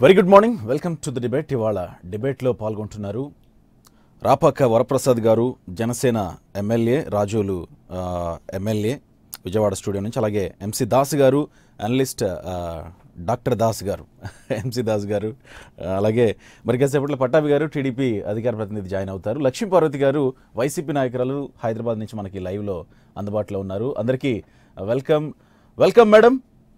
Very good morning welcome to the debate ఇవాళ డిబేట్లో పాల్గొంటున్నారు రాపాక వరప్రసాద్ గారు జనసేన ఎమ్మెల్యే రాజోలు ఆ, ఎమ్మెల్యే విజయవాడ స్టూడియో నుంచి అలాగే ఎంసీ దాస్ గారు అనలిస్ట్ ఆ, డాక్టర్ దాస్ గారు ఎంసీ దాస్ గారు ఆ, అలాగే మరి కాసేపట్లో పట్టాభి గారు టీడీపీ అధికార ప్రతినిధి జాయిన్ అవుతారు లక్ష్మీ పార్వతి గారు వైసీపీ నాయకురాలు హైదరాబాద్ నుంచి మనకి లైవ్లో అందుబాటులో ఉన్నారు అందరికీ వెల్కమ్ వెల్కమ్ మేడం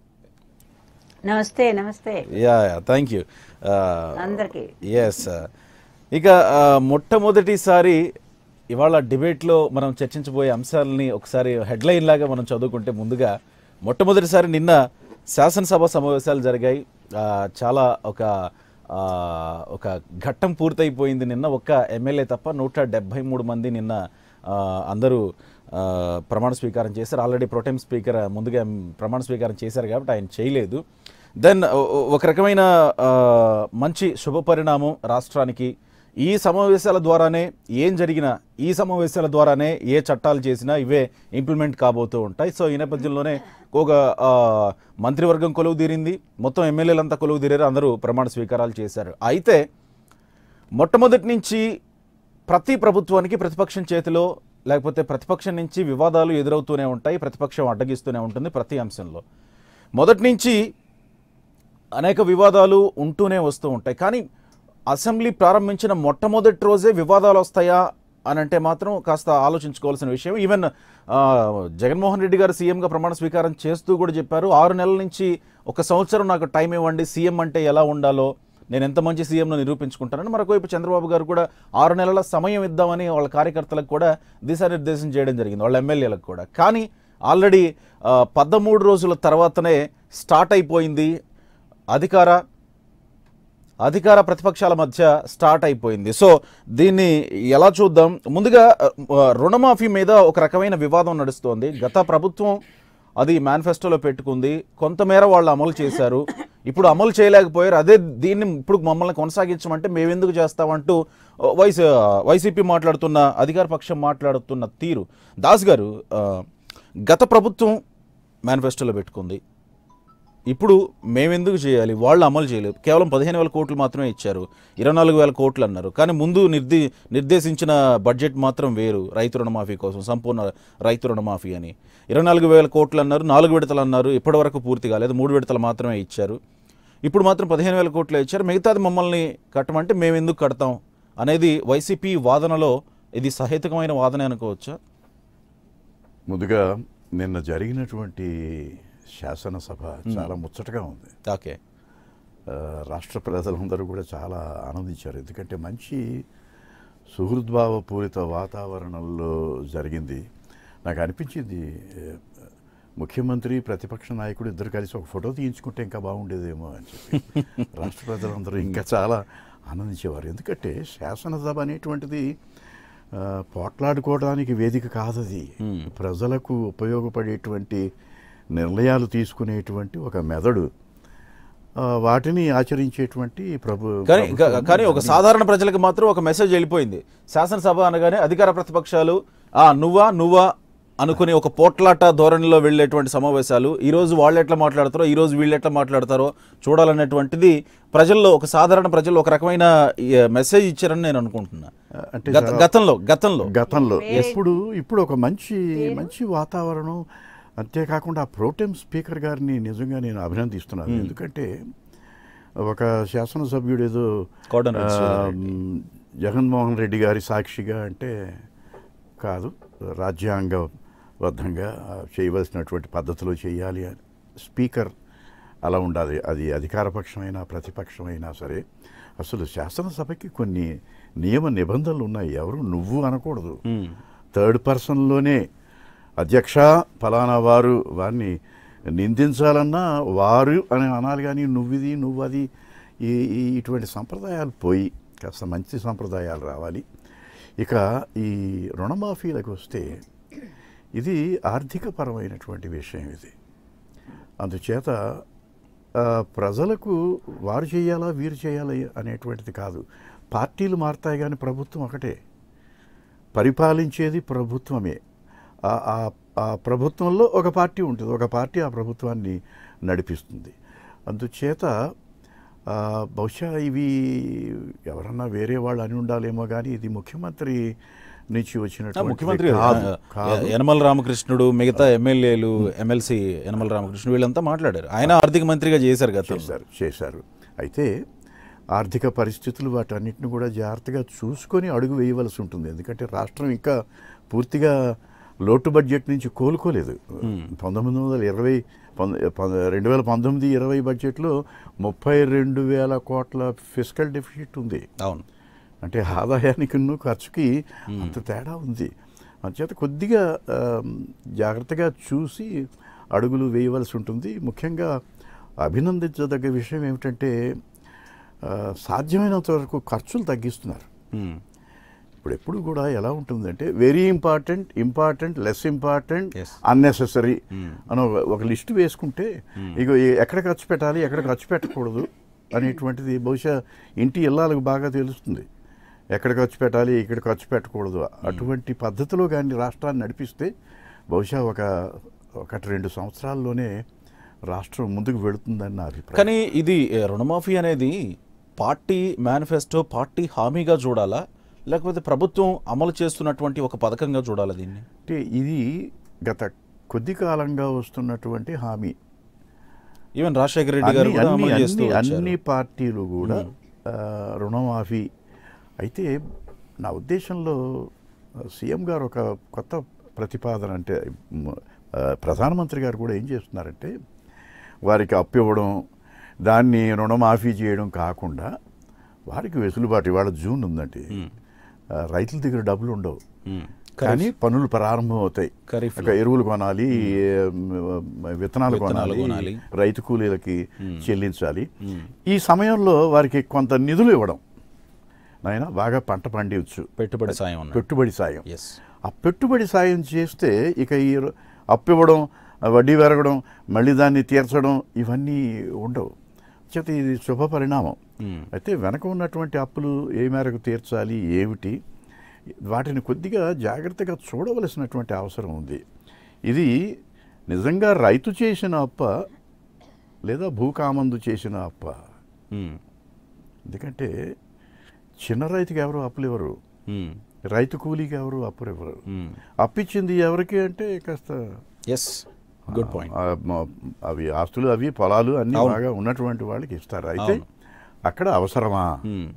నమస్తే నమస్తే యా థ్యాంక్ యూ అందరికీ ఎస్ ఇక ఆ, మొట్టమొదటిసారి ఇవాళ డిబేట్లో మనం చర్చించబోయే అంశాలని ఒకసారి హెడ్లైన్ లాగా మనం చదువుకుంటే ముందుగా మొట్టమొదటిసారి నిన్న శాసనసభ సమావేశాలు జరిగాయి ఆ, చాలా ఒక ఆ, ఒక ఘట్టం పూర్తయిపోయింది నిన్న ఒక్క ఎమ్మెల్యే తప్ప నూట డెబ్భై మూడు మంది నిన్న ఆ, అందరూ ఆ, ప్రమాణ స్వీకారం చేశారు ఆల్రెడీ ప్రొటెం స్పీకర్ ముందుగా ప్రమాణ స్వీకారం చేశారు కాబట్టి ఆయన చేయలేదు దెన్ ఒక రకమైన ఆ, మంచి శుభ పరిణామం రాష్ట్రానికి ఈ సమావేశాల ద్వారానే ఏం జరిగినా ఈ సమావేశాల ద్వారానే ఏ చట్టాలు చేసినా ఇవే ఇంప్లిమెంట్ కాబోతూ ఉంటాయి సో ఈ నేపథ్యంలోనే ఒక ఆ, మంత్రివర్గం కొలువు తీరింది మొత్తం ఎమ్మెల్యేలంతా కొలువు తీరారు అందరూ ప్రమాణ స్వీకారాలు చేశారు అయితే మొట్టమొదటి నుంచి ప్రతి ప్రభుత్వానికి ప్రతిపక్షం చేతిలో లేకపోతే ప్రతిపక్షం నుంచి వివాదాలు ఎదురవుతూనే ఉంటాయి ప్రతిపక్షం అడ్డగిస్తూనే ఉంటుంది ప్రతి అంశంలో మొదటి నుంచి అనేక వివాదాలు ఉంటూనే వస్తూ ఉంటాయి కానీ అసెంబ్లీ ప్రారంభించిన మొట్టమొదటి రోజే వివాదాలు వస్తాయా అని అంటే మాత్రం కాస్త ఆలోచించుకోవాల్సిన విషయం ఈవెన్ ఆ, జగన్మోహన్ రెడ్డి గారు సీఎంగా ప్రమాణ స్వీకారం చేస్తూ కూడా చెప్పారు ఆరు నెలల నుంచి ఒక సంవత్సరం నాకు టైం ఇవ్వండి సీఎం అంటే ఎలా ఉండాలో నేను ఎంత మంచి సీఎంను నిరూపించుకుంటానని మరొకవైపు చంద్రబాబు గారు కూడా ఆరు నెలల సమయం ఇద్దామని వాళ్ళ కార్యకర్తలకు కూడా దిశానిర్దేశం చేయడం జరిగింది వాళ్ళ ఎమ్మెల్యేలకు కూడా కానీ ఆల్రెడీ పదమూడు రోజుల తర్వాతనే స్టార్ట్ అయిపోయింది అధికార అధికార ప్రతిపక్షాల మధ్య స్టార్ట్ అయిపోయింది సో దీన్ని ఎలా చూద్దాం ముందుగా ఆ, రుణమాఫీ మీద ఒక రకమైన వివాదం నడుస్తోంది గత ప్రభుత్వం అది మేనిఫెస్టోలో పెట్టుకుంది కొంతమేర వాళ్ళు అమలు చేశారు ఇప్పుడు అమలు చేయలేకపోయారు అదే దీన్ని ఇప్పుడు మమ్మల్ని కొనసాగించమంటే మేమెందుకు చేస్తామంటూ వైసీ వైసీపీ మాట్లాడుతున్న అధికార పక్షం మాట్లాడుతున్న తీరు దాస్ గారు ఆ, గత ప్రభుత్వం మేనిఫెస్టోలో పెట్టుకుంది ఇప్పుడు మేమెందుకు చేయాలి వాళ్ళు అమలు చేయలేదు కేవలం పదిహేను వేల కోట్లు మాత్రమే ఇచ్చారు ఇరవై నాలుగు వేల కోట్లు అన్నారు కానీ ముందు నిర్ది నిర్దేశించిన బడ్జెట్ మాత్రం వేరు రైతు రుణమాఫీ కోసం సంపూర్ణ రైతు రుణమాఫీ అని ఇరవై నాలుగు వేల కోట్లు అన్నారు నాలుగు విడతలు అన్నారు ఇప్పటివరకు పూర్తి కాలేదు మూడు విడతలు మాత్రమే ఇచ్చారు ఇప్పుడు మాత్రం పదిహేను వేల కోట్లు ఇచ్చారు మిగతాది మమ్మల్ని కట్టమంటే మేము ఎందుకు కడతాం అనేది వైసీపీ వాదనలో ఇది సహేతుకమైన వాదన అనుకోవచ్చా ముందుగా నిన్న జరిగినటువంటి శాసనసభ చాలా ముచ్చటగా ఉంది ఓకే ఆ, రాష్ట్ర ప్రజలందరూ కూడా చాలా ఆనందించారు ఎందుకంటే మంచి సుహృద్భావపూరిత వాతావరణంలో జరిగింది నాకు అనిపించింది ఏ, ముఖ్యమంత్రి ప్రతిపక్ష నాయకుడు ఇద్దరు కలిసి ఒక ఫోటో తీయించుకుంటే ఇంకా బాగుండేదేమో అని చెప్పి రాష్ట్ర ప్రజలందరూ ఇంకా చాలా ఆనందించేవారు ఎందుకంటే శాసనసభ అనేటువంటిది ఆ, పోట్లాడుకోవడానికి వేదిక కాదు అది ప్రజలకు ఉపయోగపడేటువంటి నిర్ణయాలు తీసుకునేటువంటి ఒక మెదడు ఆ, వాటిని ఆచరించేటువంటి ప్రభు కానీ కా- ప్రభుత్వం కానీ ఒక సాధారణ ప్రజలకు మాత్రం ఒక మెసేజ్ వెళ్ళిపోయింది శాసనసభ అనగానే అధికార ప్రతిపక్షాలు ఆ నువ్వా నువ్వా అనుకుని ఒక పోట్లాట ధోరణిలో వెళ్ళేటువంటి సమావేశాలు ఈ రోజు వాళ్ళు ఎట్లా మాట్లాడతారో ఈ రోజు వీళ్ళు ఎట్లా మాట్లాడతారో చూడాలనేటువంటిది ప్రజల్లో ఒక సాధారణ ప్రజలు ఒక రకమైన ఈ, మెసేజ్ ఇచ్చారని నేను అనుకుంటున్నా అంటే గత- చాలా- గతంలో గతంలో గతంలో ఇప్పుడు ఇప్పుడు ఒక మంచి మంచి వాతావరణం అంతేకాకుండా ఆ ప్రోటెం స్పీకర్ గారిని నిజంగా నేను అభినందిస్తున్నాను ఎందుకంటే ఒక శాసనసభ్యుడు ఏదో కోడన ఆ, విశ్వనాథ్ మ్, జగన్మోహన్ రెడ్డి గారి సాక్షిగా అంటే కాదు రాజ్యాంగబద్ధంగా ఆ, చేయవలసినటువంటి పద్ధతిలో చేయాలి అని స్పీకర్ అలా ఉండాలి అది అధికారపక్షమైనా ప్రతిపక్షమైనా సరే అసలు శాసనసభకి కొన్ని నియమ నిబంధనలు ఉన్నాయి ఎవరు నువ్వు అనకూడదు థర్డ్ పర్సన్లోనే అధ్యక్ష ఫలానా వారు వారిని నిందించాలన్నా వారు అని అనాలి కానీ నువ్విది నువ్వది ఈ ఈ ఇటువంటి సంప్రదాయాలు పోయి కాస్త మంచి సంప్రదాయాలు రావాలి ఇక ఈ రుణమాఫీలకు వస్తే ఇది ఆర్థికపరమైనటువంటి విషయం ఇది అందుచేత ఆ, ప్రజలకు వారు చేయాలా వీరు చేయాలా అనేటువంటిది కాదు పార్టీలు మారుతాయి కానీ ప్రభుత్వం ఒకటే పరిపాలించేది ప్రభుత్వమే ఆ- ఆ- ఆ ప్రభుత్వంలో ఒక పార్టీ ఉంటుంది ఒక పార్టీ ఆ ప్రభుత్వాన్ని నడిపిస్తుంది అందుచేత ఆ, బహుశా ఇవి ఎవరన్నా వేరే వాళ్ళు అని ఉండాలేమో కానీ ఇది ముఖ్యమంత్రి నుంచి ఆ, వచ్చినటువంటి ముఖ్యమంత్రి కాదు ఆ, కాదు యనమల రామకృష్ణుడు మిగతా ఎమ్మెల్యేలు ఎమ్మెల్సీ యనమల రామకృష్ణుడు వీళ్ళంతా మాట్లాడారు ఆయన ఆర్థిక మంత్రిగా చేశారు గతంలో చేశారు చేశారు అయితే ఆర్థిక పరిస్థితులు వాటన్నిటిని కూడా జాగ్రత్తగా చూసుకొని అడుగు వేయవలసి ఉంటుంది ఎందుకంటే రాష్ట్రం ఇంకా పూర్తిగా లోటు బడ్జెట్ నుంచి కోలుకోలేదు పంతొమ్మిది వందల ఇరవై రెండు వేల పంతొమ్మిది ఇరవై బడ్జెట్లో ముప్పై రెండు వేల కోట్ల ఫిజికల్ డెఫిసిట్ ఉంది అవును అంటే ఆదాయానికి ఖర్చుకి అంత తేడా ఉంది అంచేత కొద్దిగా ఆ, జాగ్రత్తగా చూసి అడుగులు వేయవలసి ఉంటుంది ముఖ్యంగా అభినందించదగ్గ విషయం ఏమిటంటే ఆ, సాధ్యమైనంత వరకు ఖర్చులు తగ్గిస్తున్నారు ఉమ్. ఇప్పుడు ఎప్పుడు కూడా ఎలా ఉంటుందంటే very important important less important Yes. Unnecessary అని ఒక- ఒక లిస్ట్ వేసుకుంటే ఇక ఏ- ఎక్కడ ఖర్చు పెట్టాలి ఎక్కడ ఖర్చు పెట్టకూడదు అనేటువంటిది బహుశా ఇంటి ఇళ్ళాలకు బాగా తెలుస్తుంది ఎక్కడ ఖర్చు పెట్టాలి ఇక్కడ ఖర్చు పెట్టకూడదు అటువంటి పద్ధతిలో కానీ రాష్ట్రాన్ని నడిపిస్తే బహుశా ఒక ఒకటి రెండు సంవత్సరాల్లోనే రాష్ట్రం ముందుకు వెళుతుందని నా అభిప్రాయం కానీ ఇది ఏ, రుణమాఫీ అనేది పార్టీ మేనిఫెస్టో పార్టీ హామీగా చూడాలా లేకపోతే ప్రభుత్వం అమలు చేస్తున్నటువంటి ఒక పథకంగా చూడాలా దీన్ని అంటే ఇది గత కొద్ది కాలంగా వస్తున్నటువంటి హామీ ఈవెన్ రాజశేఖర రెడ్డి గారు అన్ని కూడా అన్ని అమలు చేస్తూ అన్ని వచ్చారు. అన్ని పార్టీలు కూడా ఆ, రుణమాఫీ అయితే నా ఉద్దేశంలో ఆ, సీఎం గారు ఒక కొత్త ప్రతిపాదన అంటే మ, ఆ, ప్రధానమంత్రి గారు కూడా ఏం చేస్తున్నారంటే వారికి అప్పు ఇవ్వడం దాన్ని రుణమాఫీ చేయడం కాకుండా వారికి వెసులుబాటు ఇవాళ జూన్ ఉందండి ఆ, రైతుల దగ్గర డబ్బులు ఉండవు ఉమ్. కానీ పనులు ప్రారంభం అవుతాయి ఖరీఫ్ ఒక ఎరువులు కొనాలి విత్తనాలు విత్తనాలు కొనాలి కొనాలి. రైతు కూలీలకి చెల్లించాలి ఈ సమయంలో వారికి కొంత నిధులు ఇవ్వడం నాయన బాగా పంట పండించు పెట్టుబడి సాయం అన్నట్టు పెట్టుబడి సాయం ఎస్ ఆ పెట్టుబడి సాయం చేస్తే ఇక ఈ ర- అప్పు ఇవ్వడం ఆ వడ్డీ పెరగడం మళ్ళీ దాన్ని తీర్చడం ఇవన్నీ ఉండవు చేత ఇది శుభ పరిణామం అయితే వెనక ఉన్నటువంటి అప్పులు ఏ మేరకు తీర్చాలి ఏమిటి వాటిని కొద్దిగా జాగ్రత్తగా చూడవలసినటువంటి అవసరం ఉంది ఇది నిజంగా రైతు చేసిన అప్ప లేదా భూకామందు చేసిన అప్ప ఎందుకంటే చిన్న రైతుకి ఎవరు అప్పులు ఇవ్వరు రైతు కూలీకి ఎవరు అప్పులు ఇవ్వరు అప్పిచ్చింది ఎవరికి అంటే కాస్త ఎస్ గుడ్ పాయింట్ ఆ, మ- అవి ఆస్తులు అవి పొలాలు అన్ని అవును. బాగా ఉన్నటువంటి వాళ్ళకి ఇస్తారు అయితే అవును. అక్కడ అవసరమా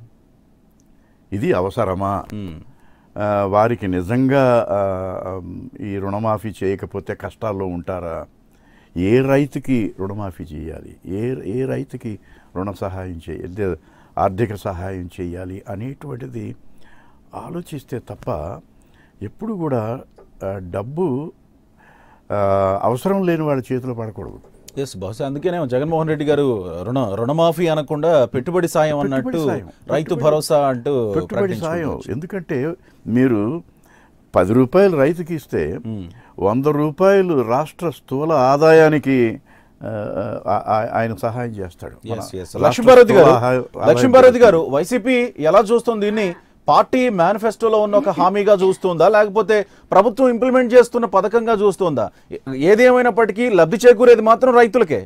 ఇది అవసరమా ఆ, వారికి నిజంగా ఆ, ఆమ్, ఈ రుణమాఫీ చేయకపోతే కష్టాల్లో ఉంటారా ఏ రైతుకి రుణమాఫీ చేయాలి ఏ ఏ రైతుకి రుణ సహాయం చేయాలి ఆర్థిక సహాయం చేయాలి అనేటువంటిది ఆలోచిస్తే తప్ప ఎప్పుడు కూడా ఆ, డబ్బు ఆ, అవసరం లేని వాళ్ళ చేతిలో పడకూడదు ఎస్ బహుశా అందుకేనే జగన్మోహన్ రెడ్డి గారు రుణ రుణమాఫీ అనకుండా పెట్టుబడి సాయం అన్నట్టు పెట్టుబడి సాయం. రైతు పెట్టుబడి- భరోసా అంటూ పెట్టుబడి ప్రకటించుకుంటూ సాయం వచ్చారు. ఎందుకంటే మీరు పది రూపాయలు రైతుకి ఇస్తే వంద రూపాయలు రాష్ట్ర స్థూల ఆదాయానికి ఆ, ఆ- ఆ- ఆయన సహాయం చేస్తాడు మన Yes, yes. రాష్ట్ర లక్ష్మీభారతి గారు స్థూల ఆదాయం లక్ష్మీభారతి గారు వైసీపీ ఎలా చూస్తుంది దీన్ని పార్టీ మేనిఫెస్టోలో ఉన్న ఒక హామీగా చూస్తుందా లేకపోతే ప్రభుత్వం ఇంప్లిమెంట్ చేస్తున్న పథకంగా చూస్తుందా ఏ- ఏది ఏమైనప్పటికీ లబ్ధి చేకూరేది మాత్రం రైతులకే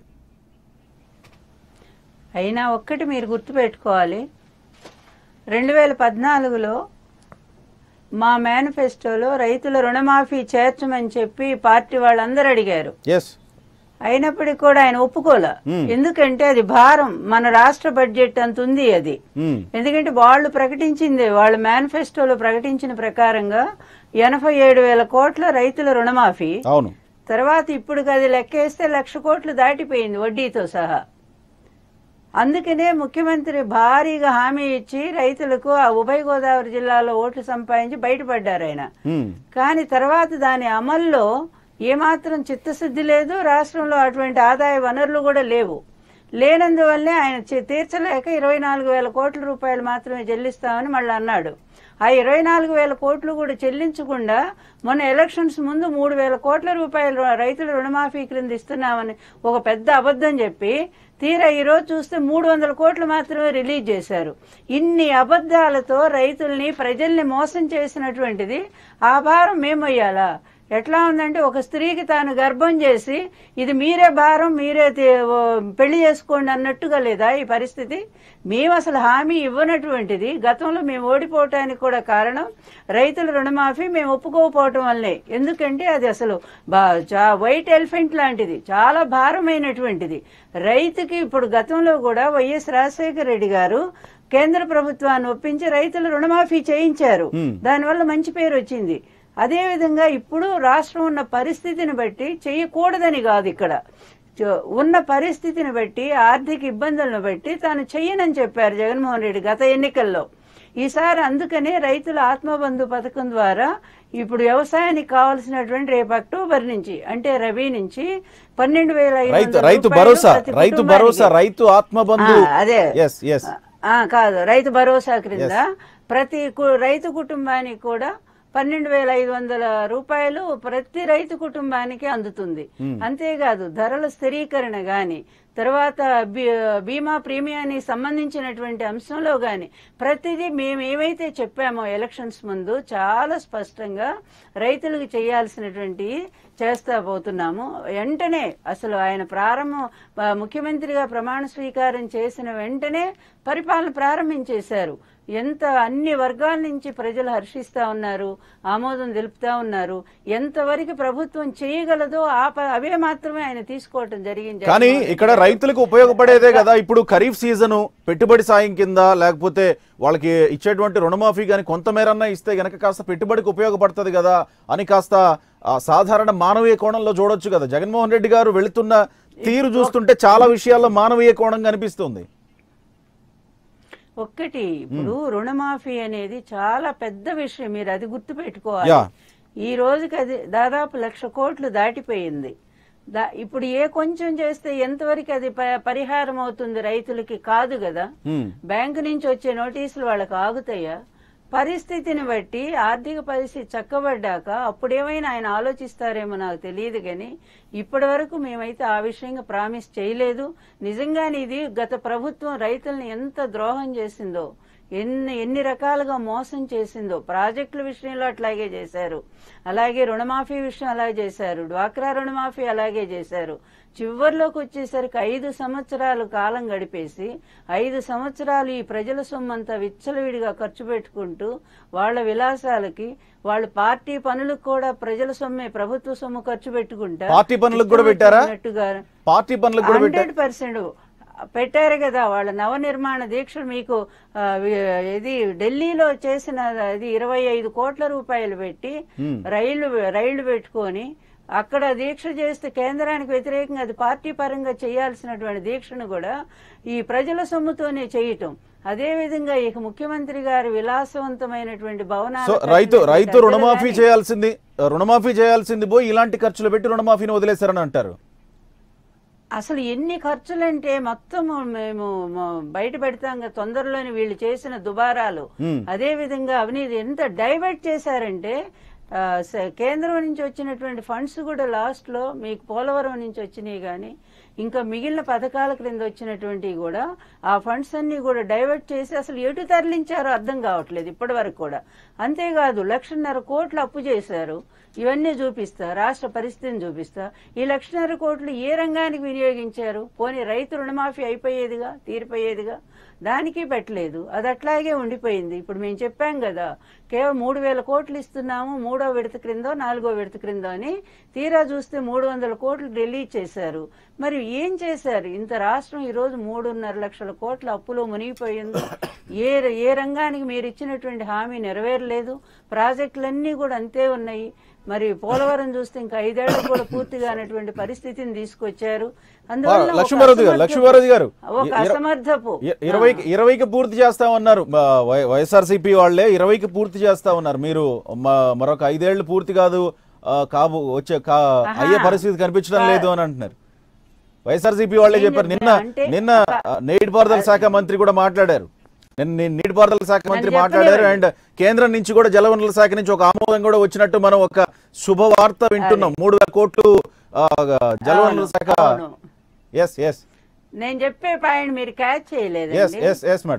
అయినా ఒక్కటి మీరు గుర్తుపెట్టుకోవాలి రెండు వేల పద్నాలుగులో మా మేనిఫెస్టోలో రైతుల రుణమాఫీ చేర్చమని చెప్పి పార్టీ వాళ్ళందరూ అడిగారు ఎస్ అయినప్పటికీ కూడా ఆయన ఒప్పుకోలే ఎందుకంటే అది భారం మన రాష్ట్ర బడ్జెట్ అంత ఉంది అది ఎందుకంటే వాళ్ళు ప్రకటించింది వాళ్ళ మేనిఫెస్టోలో ప్రకటించిన ప్రకారంగా ఎనభై ఏడు వేల కోట్ల రైతుల రుణమాఫీ అవును తర్వాత ఇప్పుడు అది లెక్కేస్తే లక్ష కోట్లు దాటిపోయింది వడ్డీతో సహా అందుకనే ముఖ్యమంత్రి భారీగా హామీ ఇచ్చి రైతులకు ఆ ఉభయ గోదావరి జిల్లాలో ఓట్లు సంపాదించి బయటపడ్డారు ఆయన Hmm. కానీ తర్వాత దాని అమల్లో ఏమాత్రం చిత్తశుద్ధి లేదు రాష్ట్రంలో అటువంటి ఆదాయ వనరులు కూడా లేవు లేనందువల్లే ఆయన చి- తీర్చలేక ఇరవై నాలుగు వేల కోట్ల రూపాయలు మాత్రమే చెల్లిస్తామని మళ్ళీ అన్నాడు ఆ ఇరవై నాలుగు వేల కోట్లు కూడా చెల్లించకుండా మొన్న ఎలక్షన్స్ ముందు మూడు వేల కోట్ల రూపాయలు రు- రైతుల రుణమాఫీ క్రింద ఇస్తున్నామని ఒక పెద్ద అబద్ధం చెప్పి తీరా ఈరోజు చూస్తే మూడు వందల కోట్లు మాత్రమే రిలీజ్ చేశారు ఇన్ని అబద్ధాలతో రైతుల్ని ప్రజల్ని మోసం చేసినటువంటిది ఆ భారం మేమొయ్యాలా ఎట్లా ఉందంటే ఒక స్త్రీకి తాను గర్భం చేసి ఇది మీరే భారం మీరే తే- ఓ, పెళ్లి చేసుకోండి అన్నట్టుగా లేదా ఈ పరిస్థితి మేము అసలు హామీ ఇవ్వనటువంటిది గతంలో మేము ఓడిపోవటానికి కూడా కారణం రైతుల రుణమాఫీ మేము ఒప్పుకోకపోవటం వల్లే ఎందుకంటే అది అసలు బా చా- వైట్ ఎలిఫెంట్ లాంటిది చాలా భారమైనటువంటిది రైతుకి ఇప్పుడు గతంలో కూడా వైఎస్ రాజశేఖర రెడ్డి గారు కేంద్ర ప్రభుత్వాన్ని ఒప్పించి రైతుల రుణమాఫీ చేయించారు దానివల్ల మంచి పేరు వచ్చింది అదే విధంగా ఇప్పుడు రాష్ట్రం ఉన్న పరిస్థితిని బట్టి చేయకూడదని కాదు ఇక్కడ చ- ఉన్న పరిస్థితిని బట్టి ఆర్థిక ఇబ్బందులను బట్టి తాను చెయ్యనని చెప్పారు జగన్మోహన్ రెడ్డి గత ఎన్నికల్లో ఈసారి అందుకనే రైతుల ఆత్మబంధు పథకం ద్వారా ఇప్పుడు వ్యవసాయానికి కావాల్సినటువంటి రేపు అక్టోబర్ నుంచి అంటే రబీ నుంచి పన్నెండు వేల ఐదు రైతు వందల రైతు రూపాయలు భరోసా ప్రతి రైతు కుటుంబానికి. భరోసా రైతు ఆత్మబంధు ఆ, అదే ఎస్ ఎస్ ఆ, కాదు రైతు భరోసా క్రింద ప్రతి కు- రైతు కుటుంబానికి కూడా పన్నెండు వేల ఐదు వందల రూపాయలు ప్రతి రైతు కుటుంబానికి అందుతుంది అంతేకాదు ధరల స్థిరీకరణ గాని తర్వాత బీ- బీమా ప్రీమియానికి సంబంధించినటువంటి అంశంలో గాని ప్రతిదీ మేము ఏమైతే చెప్పామో ఎలక్షన్స్ ముందు చాలా స్పష్టంగా రైతులకు చేయాల్సినటువంటి చేస్తా పోతున్నాము వెంటనే అసలు ఆయన ప్రారంభం ఆ, ముఖ్యమంత్రిగా ప్రమాణ స్వీకారం చేసిన వెంటనే పరిపాలన ప్రారంభించేశారు ఎంత అన్ని వర్గాల నుంచి ప్రజలు హర్షిస్తా ఉన్నారు ఆమోదం తెలుపుతా ఉన్నారు ఎంతవరకు ప్రభుత్వం చేయగలదో ఆ ప- అవే మాత్రమే ఆయన తీసుకోవటం జరిగింది కానీ జగన్మోహన్ రెడ్డి ఇక్కడ గారు. రైతులకు ఉపయోగపడేదే కదా ఇప్పుడు ఖరీఫ్ సీజను పెట్టుబడి సాయం కింద లేకపోతే వాళ్ళకి ఇచ్చేటువంటి రుణమాఫీ కానీ కొంతమేరన్నా ఇస్తే గనక కాస్త పెట్టుబడికి ఉపయోగపడుతుంది కదా అని కాస్త ఆ, సాధారణ మానవీయ కోణంలో చూడొచ్చు కదా జగన్మోహన్ రెడ్డి గారు వెళుతున్న తీరు చూస్తుంటే చాలా విషయాల్లో మానవీయ కోణం కనిపిస్తుంది ఒక్కటి ఇప్పుడు రుణమాఫీ అనేది చాలా పెద్ద విషయం మీరు అది గుర్తు పెట్టుకోవాలి యా. ఈ రోజుకి అది దాదాపు లక్ష కోట్లు దాటిపోయింది దా ఇప్పుడు ఏ కొంచెం చేస్తే ఎంతవరకు అది ప- పరిహారం అవుతుంది రైతులకి కాదు కదా హ్మ్. బ్యాంకు నుంచి వచ్చే నోటీసులు వాళ్ళకి ఆగుతాయా పరిస్థితిని బట్టి ఆర్థిక పరిస్థితి చక్కబడ్డాక అప్పుడేమైనా ఆయన ఆలోచిస్తారేమో నాకు తెలియదు కానీ ఇప్పటి వరకు మేమైతే ఆ విషయంగా ప్రామిస్ చేయలేదు నిజంగానే ఇది గత ప్రభుత్వం రైతుల్ని ఎంత ద్రోహం చేసిందో ఎన్ని ఎన్ని రకాలుగా మోసం చేసిందో ప్రాజెక్టుల విషయంలో అట్లాగే చేశారు అలాగే రుణమాఫీ విషయం అలాగే చేశారు డ్వాక్రా రుణమాఫీ అలాగే చేశారు చివరిలోకి వచ్చేసరికి ఐదు సంవత్సరాలు కాలం గడిపేసి ఐదు సంవత్సరాలు ఈ ప్రజల సొమ్మంతా విచ్చలవిడిగా ఖర్చు పెట్టుకుంటూ వాళ్ళ విలాసాలకి వాళ్ళు పార్టీ పనులకు కూడా ప్రజల సొమ్మే ప్రభుత్వ సొమ్ము ఖర్చు పెట్టుకుంటా పార్టీ పనులకు కూడా పెట్టారా? పెట్టినట్టుగా పార్టీ పనులకు కూడా పెట్టారు హండ్రెడ్ పర్సెంట్ పెట్టారు కదా వాళ్ళ నవనిర్మాణ దీక్షలు మీకు ఆ, వి- ఇది ఢిల్లీలో చేసిన అది ఇరవై ఐదు కోట్ల రూపాయలు పెట్టి రైళ్లు రైళ్లు పెట్టుకొని అక్కడ దీక్ష చేస్తే కేంద్రానికి వ్యతిరేకంగా అది పార్టీ పరంగా చేయాల్సినటువంటి దీక్షను కూడా ఈ ప్రజల సొమ్ముతోనే చేయటం అదే విధంగా ఇక ముఖ్యమంత్రి గారి విలాసవంతమైనటువంటి భవనాలు సో కట్టినటువంటి రైతు రైతు పెద్దలు రుణమాఫీ గాని- చేయాల్సింది రుణమాఫీ చేయాల్సింది పోయి ఇలాంటి ఖర్చులు పెట్టి రుణమాఫీని వదిలేశారని అంటారు అసలు ఎన్ని ఖర్చులంటే మొత్తం మేము మ- బయట పెడతాం కదా తొందరలోని వీళ్ళు చేసిన దుబారాలు అదే విధంగా అవినీతి ఎంత డైవర్ట్ చేశారంటే ఆ, స- కేంద్రం నుంచి వచ్చినటువంటి ఫండ్స్ కూడా లాస్ట్ లో మీకు పోలవరం నుంచి వచ్చినాయి కానీ ఇంకా మిగిలిన పథకాల క్రింద వచ్చినటువంటివి కూడా ఆ ఫండ్స్ అన్ని కూడా డైవర్ట్ చేసి అసలు ఎటు తరలించారో అర్థం కావట్లేదు ఇప్పటి వరకు కూడా అంతేకాదు లక్షన్నర కోట్లు అప్పు చేశారు ఇవన్నీ చూపిస్తా రాష్ట్ర పరిస్థితిని చూపిస్తా ఈ లక్షన్నర కోట్లు ఏ రంగానికి వినియోగించారు పోనీ రైతు రుణమాఫీ అయిపోయేదిగా తీరిపోయేదిగా దానికి పెట్టలేదు అది అట్లాగే ఉండిపోయింది ఇప్పుడు మేము చెప్పాం కదా కేవలం మూడు వేల కోట్లు ఇస్తున్నాము మూడో విడత క్రిందో నాలుగో విడత క్రిందో అని తీరా చూస్తే మూడు వందల కోట్లు రిలీజ్ చేశారు మరి ఏం చేశారు ఇంత రాష్ట్రం ఈ రోజు మూడున్నర లక్షల కోట్ల అప్పులో మునిగిపోయింది ఏ ఏ రంగానికి మీరు ఇచ్చినటువంటి హామీ నెరవేరలేదు ప్రాజెక్టులన్నీ కూడా అంతే ఉన్నాయి మరి పోలవరం చూస్తే ఇంకా ఐదేళ్లకు కూడా పూర్తిగా అనేటువంటి పరిస్థితిని తీసుకొచ్చారు అందువల్ల ఒక లక్ష్మీపార్వతి గారు అసమర్థపు- లక్ష్మీపార్వతి గారు ఒక ఇర- అసమర్థపు ఇ- ఇరవైకి ఇరవైకి పూర్తి చేస్తామన్నారు మా వై- వైఎస్ఆర్సీపీ వాళ్ళే ఇరవైకి పూర్తి చేస్తా ఉన్నారు మీరు మ- మరొక ఐదేళ్లు పూర్తి కాదు ఆ, కాబు వచ్చే కా అయ్యే పరిస్థితి కనిపించడం లేదు అని అంటున్నారు వైఎస్ఆర్సీపీ వాళ్ళే ఏం చెప్పారు నిన్న చెప్తున్నా అంటే నిన్న ఆ, నీటిపారుదల శాఖ మంత్రి కూడా మాట్లాడారు నిన్న నీ- నీటిపారుదల శాఖ మంత్రి నన్ను మాట్లాడారు అండ్ చెప్పనివ్వండి. కేంద్రం నుంచి కూడా జలవనరుల శాఖ నుంచి ఒక ఆమోదం కూడా వచ్చినట్టు మనం ఒక శుభవార్త వింటున్నాం మూడు వేల కోట్లు ఆ, జలవనరుల శాఖ అవును. ఎస్ ఎస్ నేను చెప్పే పాయింట్ మీరు క్యాచ్ ఎస్ చేయలేదండి ఎస్ ఎస్ మేడం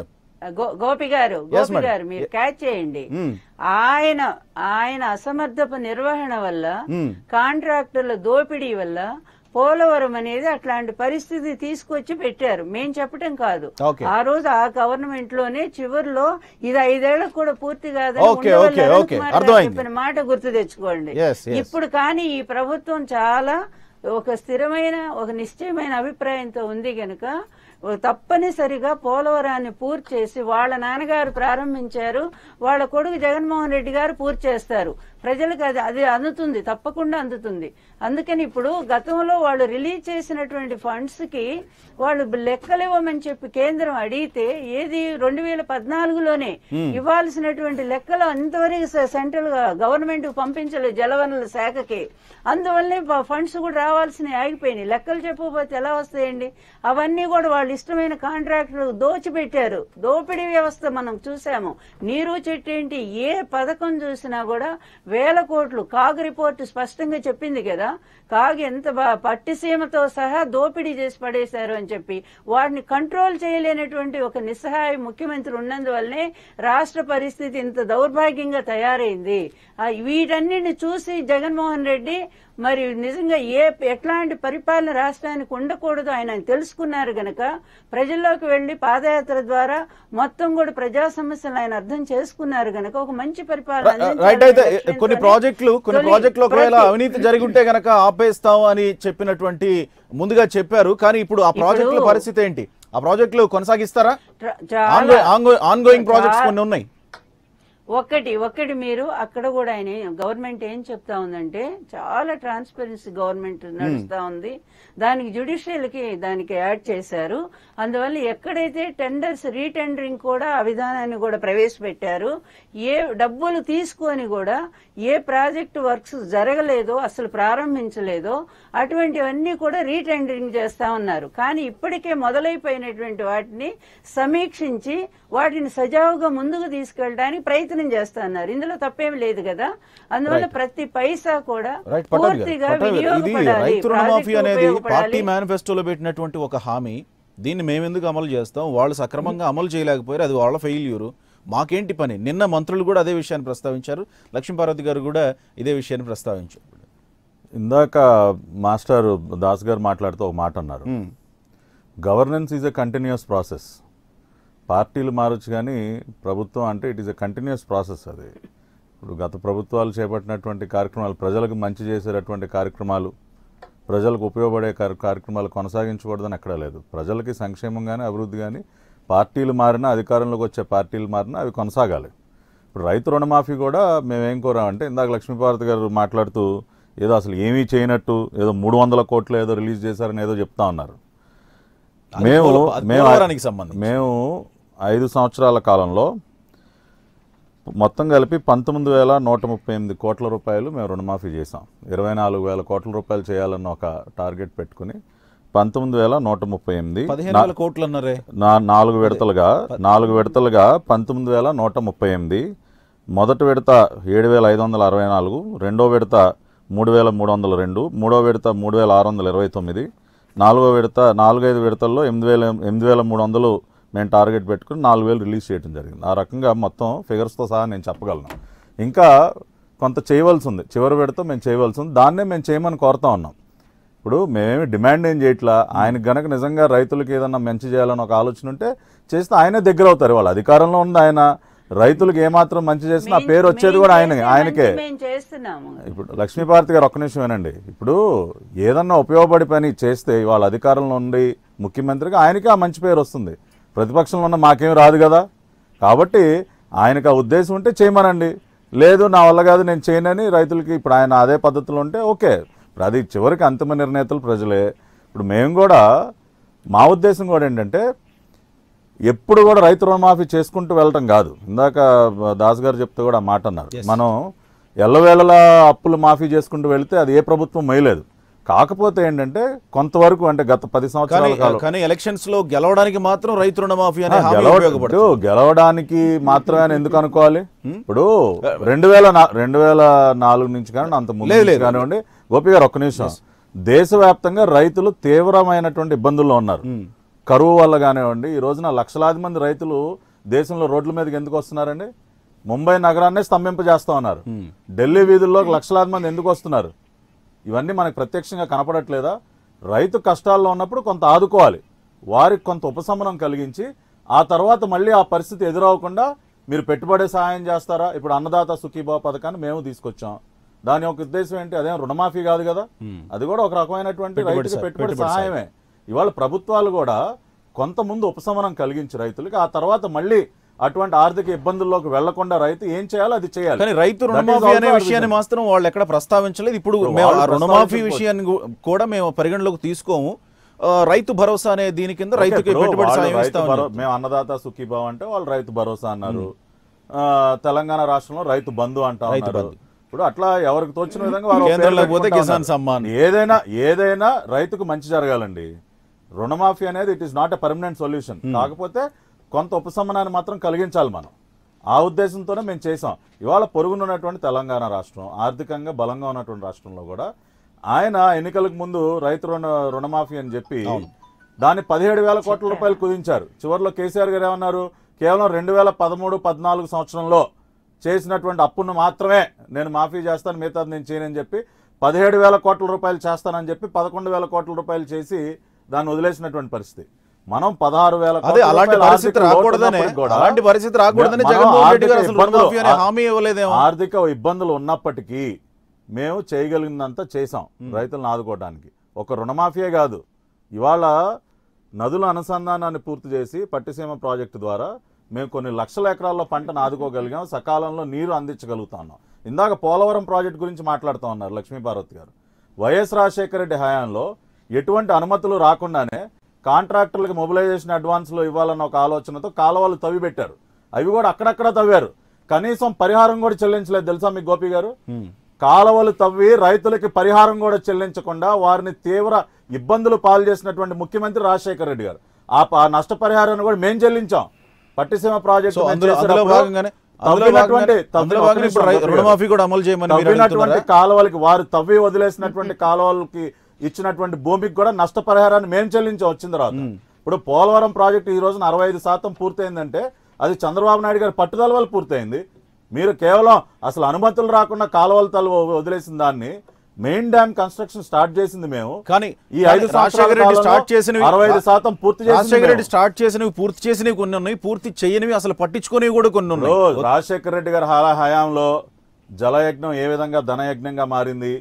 గో- గోపి గారు Yes, గోపి madam. గారు మీరు క్యాచ్ చేయండి Hmm. ఆయన ఆయన అసమర్థపు నిర్వహణ వల్ల Hmm. కాంట్రాక్టర్ల దోపిడీ వల్ల పోలవరం అనేది అట్లాంటి పరిస్థితి తీసుకొచ్చి పెట్టారు మేం చెప్పటం కాదు Okay. ఆ రోజు ఆ గవర్నమెంట్ లోనే చివరిలో ఇది ఐదేళ్లకు కూడా పూర్తి కాదని Okay, Undavalli okay, Arun okay. Kumar గారు అర్థమైంది. చెప్పిన మాట గుర్తు తెచ్చుకోండి Yes, yes. ఇప్పుడు కానీ ఈ ప్రభుత్వం చాలా ఒక స్థిరమైన ఒక నిశ్చయమైన అభిప్రాయంతో ఉంది గనుక ఓ తప్పనిసరిగా పోలవరాన్ని పూర్తి చేసి వాళ్ళ నాన్నగారు ప్రారంభించారు వాళ్ళ కొడుకు జగన్మోహన్ రెడ్డి గారు పూర్తి చేస్తారు ప్రజలకు అది అది అందుతుంది తప్పకుండా అందుతుంది అందుకని ఇప్పుడు గతంలో వాళ్ళు రిలీజ్ చేసినటువంటి ఫండ్స్ కి వాళ్ళు లెక్కలు ఇవ్వమని చెప్పి కేంద్రం అడిగితే ఏది రెండు వేల పద్నాలుగులోనే ఇవ్వాల్సినటువంటి లెక్కలు అంతవరకు స- సెంట్రల్ గవర్నమెంట్ పంపించలేదు జలవనరుల శాఖకి అందువల్లే ఫండ్స్ కూడా రావాల్సినవి ఆగిపోయినాయి లెక్కలు చెప్పకపోతే ఎలా వస్తాయండి అవన్నీ కూడా వాళ్ళు ఇష్టమైన కాంట్రాక్టర్ దోచిపెట్టారు దోపిడీ వ్యవస్థ మనం చూసాము నీరు చెట్టు ఏంటి ఏ పథకం చూసినా కూడా వేల కోట్లు కాగ్ రిపోర్ట్ స్పష్టంగా చెప్పింది కదా కాగ్ ఎంత బా పట్టిసీమతో సహా దోపిడీ చేసి పడేశారు అని చెప్పి వాటిని కంట్రోల్ చేయలేనటువంటి ఒక నిస్సహాయ ముఖ్యమంత్రి ఉన్నందువల్లనే రాష్ట్ర పరిస్థితి ఇంత దౌర్భాగ్యంగా తయారైంది ఆ వీటన్నిటిని చూసి జగన్మోహన్ రెడ్డి మరి నిజంగా ఏ ఎట్లాంటి పరిపాలన రాష్ట్రానికి ఉండకూడదు ఆయన తెలుసుకున్నారు గనక ప్రజల్లోకి వెళ్లి పాదయాత్ర ద్వారా మొత్తం కూడా ప్రజా సమస్యలు ఆయన అర్థం చేసుకున్నారు గనక ఒక మంచి పరిపాలన అందించాలనే రైట్ అయితే లక్ష్యంతోనే కొన్ని ప్రాజెక్టులు కొన్ని తొలి- ప్రాజెక్టులు ఒకవేళ ప్రతి- అవినీతి జరిగి ఉంటే గనక ఆపేస్తాం అని చెప్పినటువంటి ముందుగా చెప్పారు కానీ ఇప్పుడు ఆ ప్రాజెక్టుల ఇప్పుడు- పరిస్థితి ఏంటి ఆ ప్రాజెక్టులు కొనసాగిస్తారా ట్ర- చాలా ఆన్ గోయింగ్ ప్రాజెక్ట్స్ చాలా- కొన్ని ఉన్నాయి ఒక్కటి ఒక్కటి మీరు అక్కడ కూడా ఆయన గవర్నమెంట్ ఏం చెప్తా ఉందంటే చాలా ట్రాన్స్పరెన్సీ గవర్నమెంట్ నడుస్తా ఉంది దానికి జ్యుడిషియల్కి దానికి యాడ్ చేశారు అందువల్ల ఎక్కడైతే టెండర్స్ రీటెండరింగ్ కూడా ఆ విధానాన్ని కూడా ప్రవేశపెట్టారు ఏ డబ్బులు తీసుకొని కూడా ఏ ప్రాజెక్ట్ వర్క్స్ జరగలేదో అసలు ప్రారంభించలేదో అటువంటివన్నీ కూడా రీటెండరింగ్ చేస్తా ఉన్నారు కానీ ఇప్పటికే మొదలైపోయినటువంటి వాటిని సమీక్షించి వాటిని సజావుగా ముందుకు తీసుకెళ్ళడానికి ప్రయత్నం చేస్తున్నారు ఇందులో తప్పేం లేదు కదా అందువల్ల ప్రతి పైసా కూడా రైట్ పటాల్ గారు పూర్తిగా పటాల్ గారు, ఇది వినియోగపడాలి రైతు రుణమాఫీ ప్రాజెక్టు అనేది ఉపయోగపడాలి. పార్టీ మేనిఫెస్టోలో పెట్టినటువంటి ఒక హామీ దీన్ని మేమెందుకు అమలు చేస్తాం వాళ్ళు సక్రమంగా అమలు చేయలేకపోయారు అది వాళ్ళ ఫెయిల్యూరు మాకేంటి పని నిన్న మంత్రులు కూడా అదే విషయాన్ని ప్రస్తావించారు లక్ష్మీపార్వతి గారు కూడా ఇదే విషయాన్ని ప్రస్తావించారు ఇందాక మాస్టర్ దాస్ గారు మాట్లాడుతూ ఒక మాట అన్నారు మ్మ్. Governance is a continuous process పార్టీలు మారొచ్చు కానీ ప్రభుత్వం అంటే it is a continuous process అది ఇప్పుడు గత ప్రభుత్వాలు చేపట్టినటువంటి కార్యక్రమాలు ప్రజలకు మంచి చేసేటటువంటి కార్యక్రమాలు ప్రజలకు ఉపయోగపడే కార్- కార్యక్రమాలు కొనసాగించకూడదని ఎక్కడా లేదు ప్రజలకి సంక్షేమం కానీ అభివృద్ధి కానీ పార్టీలు మారినా అధికారంలోకి వచ్చే పార్టీలు మారినా అవి కొనసాగాలి ఇప్పుడు రైతు రుణమాఫీ కూడా మేమేం కోరామంటే ఇందాక లక్ష్మీపార్వతి గారు మాట్లాడుతూ ఏదో అసలు ఏమీ చేయనట్టు ఏదో మూడు వందల కోట్లు ఏదో రిలీజ్ చేశారని ఏదో చెప్తా ఉన్నారు అది మేము పోల- అది మేము పోలవరానికి సంబంధించి. మేము ఐదు సంవత్సరాల కాలంలో మొత్తం కలిపి పంతొమ్మిది వేల నూట ముప్పై ఎనిమిది కోట్ల రూపాయలు మేము రుణమాఫీ చేసాం ఇరవై నాలుగు వేల కోట్ల రూపాయలు చేయాలన్న ఒక టార్గెట్ పెట్టుకుని పంతొమ్మిది వేల నూట ముప్పై ఎనిమిది పదిహేను నా- వేల కోట్లు అన్నారే నా నాలుగు విడతలుగా నాలుగు విడతలుగా పంతొమ్మిది వేల నూట ముప్పై ఎనిమిది మొదటి విడత ఏడు వేల ఐదు వందల అరవై నాలుగు రెండో విడత మూడు వేల మూడు వందల రెండు మూడో విడత మూడు వేల ఆరు వందల ఇరవై తొమ్మిది నాలుగో విడత నాలుగైదు విడతల్లో ఎనిమిది వేల ఎనిమిది వేల మూడు వందలు మేము టార్గెట్ పెట్టుకుని నాలుగు వేలు రిలీజ్ చేయడం జరిగింది ఆ రకంగా మొత్తం ఫిగర్స్తో సహా నేను చెప్పగలను ఇంకా కొంత చేయవలసి ఉంది చివరి విడత మేము చేయవలసి ఉంది దాన్నే మేము చేయమని కోరుతా ఉన్నాం ఇప్పుడు మేమేమి డిమాండ్ ఏం చేయట్లా ఆయనకు గనక నిజంగా రైతులకు ఏదన్నా మంచి చేయాలని ఒక ఆలోచన ఉంటే చేస్తే ఆయనే దగ్గర అవుతారు వాళ్ళు అధికారంలో ఉంది ఆయన రైతులకు ఏమాత్రం మంచి చేసినా ఆ మేం- పేరు వచ్చేది మేం కూడా ఆయన చేసే ఆయనకే మంచి మేం చేస్తున్నాము ఇప్పుడు లక్ష్మీపార్తి గారు ఒక్క నిమిషం వినండి ఇప్పుడు ఏదన్నా ఉపయోగపడి పని చేస్తే వాళ్ళ అధికారంలో ఉండి ముఖ్యమంత్రిగా ఆయనకే ఆ మంచి పేరు వస్తుంది ప్రతిపక్షంలో ఉన్న మాకేం రాదు కదా కాబట్టి ఆయనకు ఆ ఉద్దేశం ఉంటే చేయమనండి లేదు నా వల్ల కాదు నేను చేయనని రైతులకి ఇప్పుడు ఆయన అదే పద్ధతిలో ఉంటే ఓకే ఇప్పుడు అది చివరికి అంతిమ నిర్ణేతలు ప్రజలే ఇప్పుడు మేము కూడా మా ఉద్దేశం కూడా ఏంటంటే ఎప్పుడు కూడా రైతు రుణమాఫీ చేసుకుంటూ వెళ్ళటం కాదు ఇందాక దాస్ గారు చెప్తూ కూడా ఆ మాట అన్నారు మనం ఎల్లవేళలా అప్పులు మాఫీ చేసుకుంటూ వెళితే అది ఏ ప్రభుత్వం మేయలేదు కాకపోతే ఏంటంటే కొంతవరకు అంటే గత పది కానీ సంవత్సరాల కాలం కానీ ఎలక్షన్స్ లో గెలవడానికి మాత్రం రైతు రుణమాఫీ అనే హామీ గెలవ- ఉపయోగపడుతుంది ఇప్పుడు గెలవడానికి మాత్రమే అని ఎందుకు అనుకోవాలి ఇప్పుడు రెండు వేల నా- రెండు వేల నాలుగు నుంచి కానీ అంత ముందు లేదు, నుంచి లేదు. కానివ్వండి గోపి గారు ఒక్క నిమిషం దేశవ్యాప్తంగా రైతులు తీవ్రమైనటువంటి ఇబ్బందుల్లో ఉన్నారు కరువు వల్ల కానివ్వండి ఈ రోజున లక్షలాది మంది రైతులు దేశంలో రోడ్ల మీదకి ఎందుకు వస్తున్నారండి ముంబై నగరాన్నే స్తంభింపజేస్తా ఉన్నారు ఢిల్లీ వీధుల్లోకి లక్షలాది మంది ఎందుకు వస్తున్నారు ఇవన్నీ మనకు ప్రత్యక్షంగా కనపడట్లేదా రైతు కష్టాల్లో ఉన్నప్పుడు కొంత ఆదుకోవాలి వారికి కొంత ఉపశమనం కలిగించి ఆ తర్వాత మళ్ళీ ఆ పరిస్థితి ఎదురవ్వకుండా మీరు పెట్టుబడి సహాయం చేస్తారా ఇప్పుడు అన్నదాత సుఖీభావ పథకాన్ని మేము తీసుకొచ్చాం దాని యొక్క ఉద్దేశం ఏంటి అదేం రుణమాఫీ కాదు కదా అది కూడా ఒక రకమైనటువంటి పెట్టుబడి రైతుకి సా- పెట్టుబడి పెట్టుబడి సహాయమే ఇవాళ ప్రభుత్వాలు కూడా కొంత ముందు ఉపశమనం కలిగించి రైతులకి ఆ తర్వాత మళ్ళీ అటువంటి ఆర్థిక ఇబ్బందుల్లోకి వెళ్లకుండా రైతు ఏం చేయాలో అది చేయాలి కానీ రైతు That is రుణమాఫీ also అనే our విషయాన్ని vision. మాత్రం వాళ్ళు ఎక్కడ ప్రస్తావించలేదు ఇప్పుడు ఇప్పుడు మేము ఆ వాళ్ళు రుణమాఫీ ప్రస్తావించకపోతే- విషయాన్ని గు- కూడా మేము పరిగణలోకి తీసుకోము ఆ, రైతు భరోసా అనే దీని కింద ఓకే, రైతుకి ఇప్పుడు పెట్టుబడి వాళ్ళు సాయం రైతు ఇస్తామని భరో- మేము అన్నదాత సుఖీభావ అంటే వాళ్ళు రైతు భరోసా అన్నారు ఆ, తెలంగాణ రాష్ట్రంలో రైతు బంధు అంటా రైతు ఉన్నారు బంధు. ఇప్పుడు అట్లా ఎవరికి తోచిన విధంగా వారు కేంద్రంలో పేరు పోతే పెట్టుకుంటా కిసాన్ ఉన్నారు. సమ్మాన్. ఏదైనా ఏదైనా రైతుకు మంచి జరగాలండి రుణమాఫీ అనేది it is not a permanent solution కాకపోతే కొంత ఉపశమనాన్ని మాత్రం కలిగించాలి మనం ఆ ఉద్దేశంతోనే మేము చేసాం ఇవాళ పొరుగునున్నటువంటి తెలంగాణ రాష్ట్రం ఆర్థికంగా బలంగా ఉన్నటువంటి రాష్ట్రంలో కూడా ఆయన ఎన్నికలకు ముందు రైతు రుణ రుణమాఫీ అని చెప్పి దాన్ని పదిహేడు వేల కోట్ల రూపాయలు కుదించారు చివరిలో కేసీఆర్ గారు ఏమన్నారు కేవలం రెండు వేల పదమూడు పద్నాలుగు సంవత్సరంలో చేసినటువంటి అప్పును మాత్రమే నేను మాఫీ చేస్తాను మిగతాది నేను చేయనని చెప్పి పదిహేడు వేల కోట్ల రూపాయలు చేస్తానని చెప్పి పదకొండు వేల కోట్ల రూపాయలు చేసి దాన్ని వదిలేసినటువంటి పరిస్థితి మనం పదహారు వేల అదే కోట్ల అలాంటి రూపాయల పరిస్థితి ఆర్థిక లోటు రాకూడదని ఉన్నప్పటికీ కూడా అలాంటి పరిస్థితి రాకూడదని మనం జగన్మోహన్ రెడ్డి గారు ఆర్థిక అసలు ఇబ్బందులు- రుణమాఫీ అనే హామీ ఇవ్వలేదేమో ఆర్థిక ఇబ్బందులు ఉన్నప్పటికీ మేము చేయగలిగినంత చేసాం రైతులను ఆదుకోవడానికి ఒక రుణమాఫీయే కాదు ఇవాళ నదుల అనుసంధానాన్ని పూర్తి చేసి పట్టిసీమ ప్రాజెక్టు ద్వారా మేము కొన్ని లక్షల ఎకరాల్లో పంటను ఆదుకోగలిగాం సకాలంలో నీరు అందించగలుగుతున్నాం ఇందాక పోలవరం ప్రాజెక్ట్ గురించి మాట్లాడుతూ ఉన్నారు లక్ష్మీపార్వతి గారు వైఎస్ రాజశేఖర రెడ్డి హయాంలో ఎటువంటి అనుమతులు రాకుండానే కాంట్రాక్టర్లకు మొబిలైజేషన్ అడ్వాన్స్లో ఇవ్వాలన్న ఒక ఆలోచనతో కాలువలు తవ్వి పెట్టారు అవి కూడా అక్కడక్కడ తవ్వారు కనీసం పరిహారం కూడా చెల్లించలేదు తెలుసా మీకు గోపి గారు కాలువలు తవ్వి రైతులకి పరిహారం కూడా చెల్లించకుండా వారిని తీవ్ర ఇబ్బందులు పాలు చేసినటువంటి ముఖ్యమంత్రి రాజశేఖర రెడ్డి గారు ఆ ప- ఆ నష్టపరిహారాన్ని కూడా మేము చెల్లించాం పట్టిసీమ ప్రాజెక్టు సో మేము అందులో అందులో చేసేటప్పుడు భాగంగానే అందులో తవ్వినటువంటి భాగంగానే- అందులో తవ్విన- భాగంగానే ఇప్పుడు రై- ఒక్క నిమిషం రుణమాఫీ కూడా అమలు చేయమని మీరు తవ్వినటువంటి అడుగుతున్నారా? కాలువలకి వారు తవ్వి వదిలేసినటువంటి కాలువలకి ఇచ్చినటువంటి భూమికి కూడా నష్టపరిహారాన్ని మేము చెల్లించి వచ్చిన తర్వాత ఇప్పుడు పోలవరం ప్రాజెక్టు ఈ రోజున అరవై ఐదు శాతం పూర్తయిందంటే అది చంద్రబాబు నాయుడు గారి పట్టుదల వల్ల పూర్తయింది మీరు కేవలం అసలు అనుమతులు రాకుండా కాలువలు తల వదిలేసిన దాన్ని మెయిన్ డ్యామ్ కన్స్ట్రక్షన్ స్టార్ట్ చేసింది మేము కానీ ఈ కానీ ఐదు రాజశేఖర రెడ్డి స్టార్ట్ చేసినవి అరవై ఐదు శాతం పూర్తి చేసింది రాజశేఖర రెడ్డి మేము. స్టార్ట్ చేసినవి పూర్తి చేసినవి కొన్ని ఉన్నాయి పూర్తి చేయనివి అసలు పట్టించుకునేవి కూడా కొన్ని ఉన్నాయి ఇప్పుడు రాజశేఖర రెడ్డి గారి హా- హయాంలో జలయజ్ఞం ఏ విధంగా ధనయజ్ఞంగా మారింది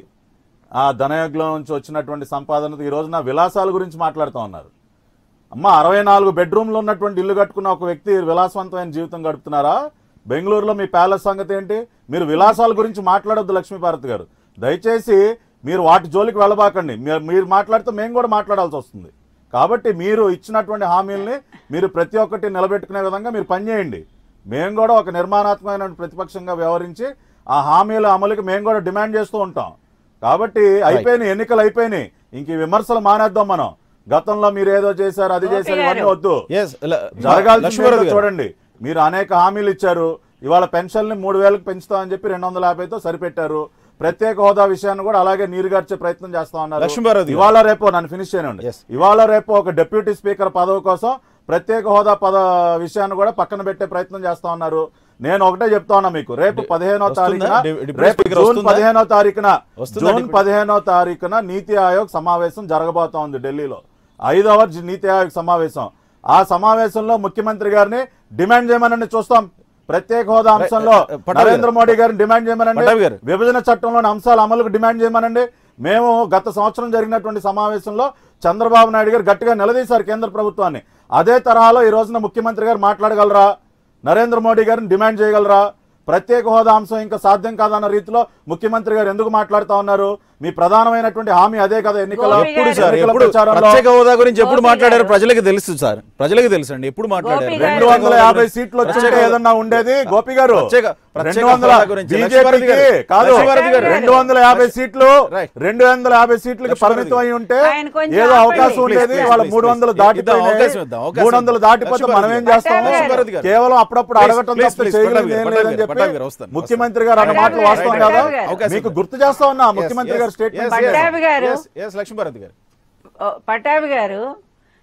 ఆ ధనయజ్ఞం నుంచి వచ్చినటువంటి సంపాదనతో ఈ రోజున విలాసాల గురించి మాట్లాడుతూ ఉన్నారు అమ్మ అరవై నాలుగు బెడ్రూమ్లు ఉన్నటువంటి ఇల్లు కట్టుకున్న ఒక వ్యక్తి విలాసవంతమైన జీవితం గడుపుతున్నారా బెంగళూరులో మీ ప్యాలెస్ సంగతి ఏంటి మీరు విలాసాల గురించి మాట్లాడొద్దు లక్ష్మీభారతి గారు దయచేసి మీరు వాటి జోలికి వెళ్ళబాకండి మీరు- మీరు మాట్లాడితే మేము కూడా మాట్లాడాల్సి వస్తుంది కాబట్టి మీరు ఇచ్చినటువంటి హామీల్ని మీరు ప్రతి ఒక్కటి నిలబెట్టుకునే విధంగా మీరు పనిచేయండి మేము కూడా ఒక నిర్మాణాత్మకమైన ప్రతిపక్షంగా వ్యవహరించి ఆ హామీల అమలుకి మేము కూడా డిమాండ్ చేస్తూ ఉంటాం కాబట్టి అయిపోయినాయి ఎన్నికలు అయిపోయినాయి ఇంక ఈ విమర్శలు మానేద్దాం మనం గతంలో మీరు ఏదో చేశారు అది గోపి చేశారు గారు. ఇవన్నీ వద్దు Yes, ల- జరగాల్సింది లక్ష్మీవరద్ ఏంటో గారు. చూడండి మీరు అనేక హామీలు ఇచ్చారు ఇవాళ పెన్షన్ని మూడు వేలకు పెంచుతామని చెప్పి రెండు వందల యాభైతో సరిపెట్టారు ప్రత్యేక హోదా విషయాన్ని కూడా అలాగే నీరుగార్చే ప్రయత్నం చేస్తా ఉన్నారు లక్ష్మీభారతి గారు. ఇవాళ రేపు నన్ను ఫినిష్ చేయండి Yes. ఇవాళ రేపు ఒక డిప్యూటీ స్పీకర్ పదవి కోసం ప్రత్యేక హోదా పద విషయాన్ని కూడా పక్కన పెట్టే ప్రయత్నం చేస్తా ఉన్నారు నేను ఒకటే చెప్తా ఉన్నా మీకు రేపు పదిహేనో వస్తుందా? తారీఖున డి- డిప్యూటీ రేపు స్పీకర్ జూన్ వస్తుందా? పదిహేనో తారీఖున వస్తుందా జూన్ డిప్యూటీ- పదిహేనో తారీఖున నీతి ఆయోగ్ సమావేశం జరగబోతా ఉంది ఢిల్లీలో ఐదవ జి- నీతి ఆయోగ్ సమావేశం ఆ సమావేశంలో ముఖ్యమంత్రి గారిని డిమాండ్ చేయమనండి చూస్తాం ప్రత్యేక హోదా అంశంలో పటాభి నరేంద్ర మోడీ గారిని డిమాండ్ చేయమనండి పటాభి గారు. విభజన చట్టంలోని అంశాల అమలుకు డిమాండ్ చేయమనండి మేము గత సంవత్సరం జరిగినటువంటి సమావేశంలో చంద్రబాబు నాయుడు గారు గట్టిగా నిలదీశారు కేంద్ర ప్రభుత్వాన్ని అదే తరహాలో ఈ రోజున ముఖ్యమంత్రి గారు మాట్లాడగలరా నరేంద్ర మోడీ గారిని డిమాండ్ చేయగలరా ప్రత్యేక హోదా అంశం ఇంకా సాధ్యం కాదన్న రీతిలో ముఖ్యమంత్రి గారు ఎందుకు మాట్లాడుతా ఉన్నారు మీ ప్రధానమైనటువంటి హామీ అదే కదా ఎన్నికల గోపి ఎప్పుడు గారు. సార్ ఎన్నికల ఎప్పుడు ప్రచారంలో ప్రత్యేక హోదా గురించి ఎప్పుడు గోపి మాట్లాడారు గారు. ప్రజలకు తెలుసు సార్ ప్రజలకు తెలుసు అండి ఎప్పుడు మాట్లాడారు గోపి గారు. రెండు వందల యాభై సీట్లు వచ్చుంటే ప్రత్యేక- ఏదన్నా ఉండేది గోపి గారు ప్రత్యేక- ప్రత్యేక రెండు వందల హోదా గురించి బీజేపీకి లక్ష్మీభారతి గారు. కాదు లక్ష్మీభారతి గారు. రెండు వందల యాభై సీట్లు Right. రెండు వందల యాభై సీట్లకి లక్ష్మీభారతి పరిమితం అయి ఉంటే ఆయన కొంచెం ఏదో ఆపండి. అవకాశం Please, ఉండేది please, వాళ్ళ please, మూడు please. వందలు ఇద్దాం, అవకాశం దాటిపోయినాయి ఇద్దాం, అవకాశం మూడు వందలు ఇద్దాం. దాటిపోతే లక్ష్మీభారతి మనం ఏం గారు. చేస్తాము లక్ష్మీభారతి గారు. కేవలం అప్పుడప్పుడు Please, అడగటం please, తప్ప please, చేయగలిగింది పట్టాభి ఏం గారు, లేదని పట్టాభి గారు, చెప్పి వస్తాను, ముఖ్యమంత్రి గారు అన్న పట్టాభి మాటలు గారు, వాస్తవం పట్టాభి కదా గారు. అవకాశం మీకు ఇద్దాం. గుర్తు చేస్తా ఉన్నా Yes, ముఖ్యమంత్రి yes, గారు yes, స్టేట్మెంట్ yes, పట్టాభి గారు. yes, yes, లక్ష్మీభారతి గారు ఓ, పట్టాభి గారు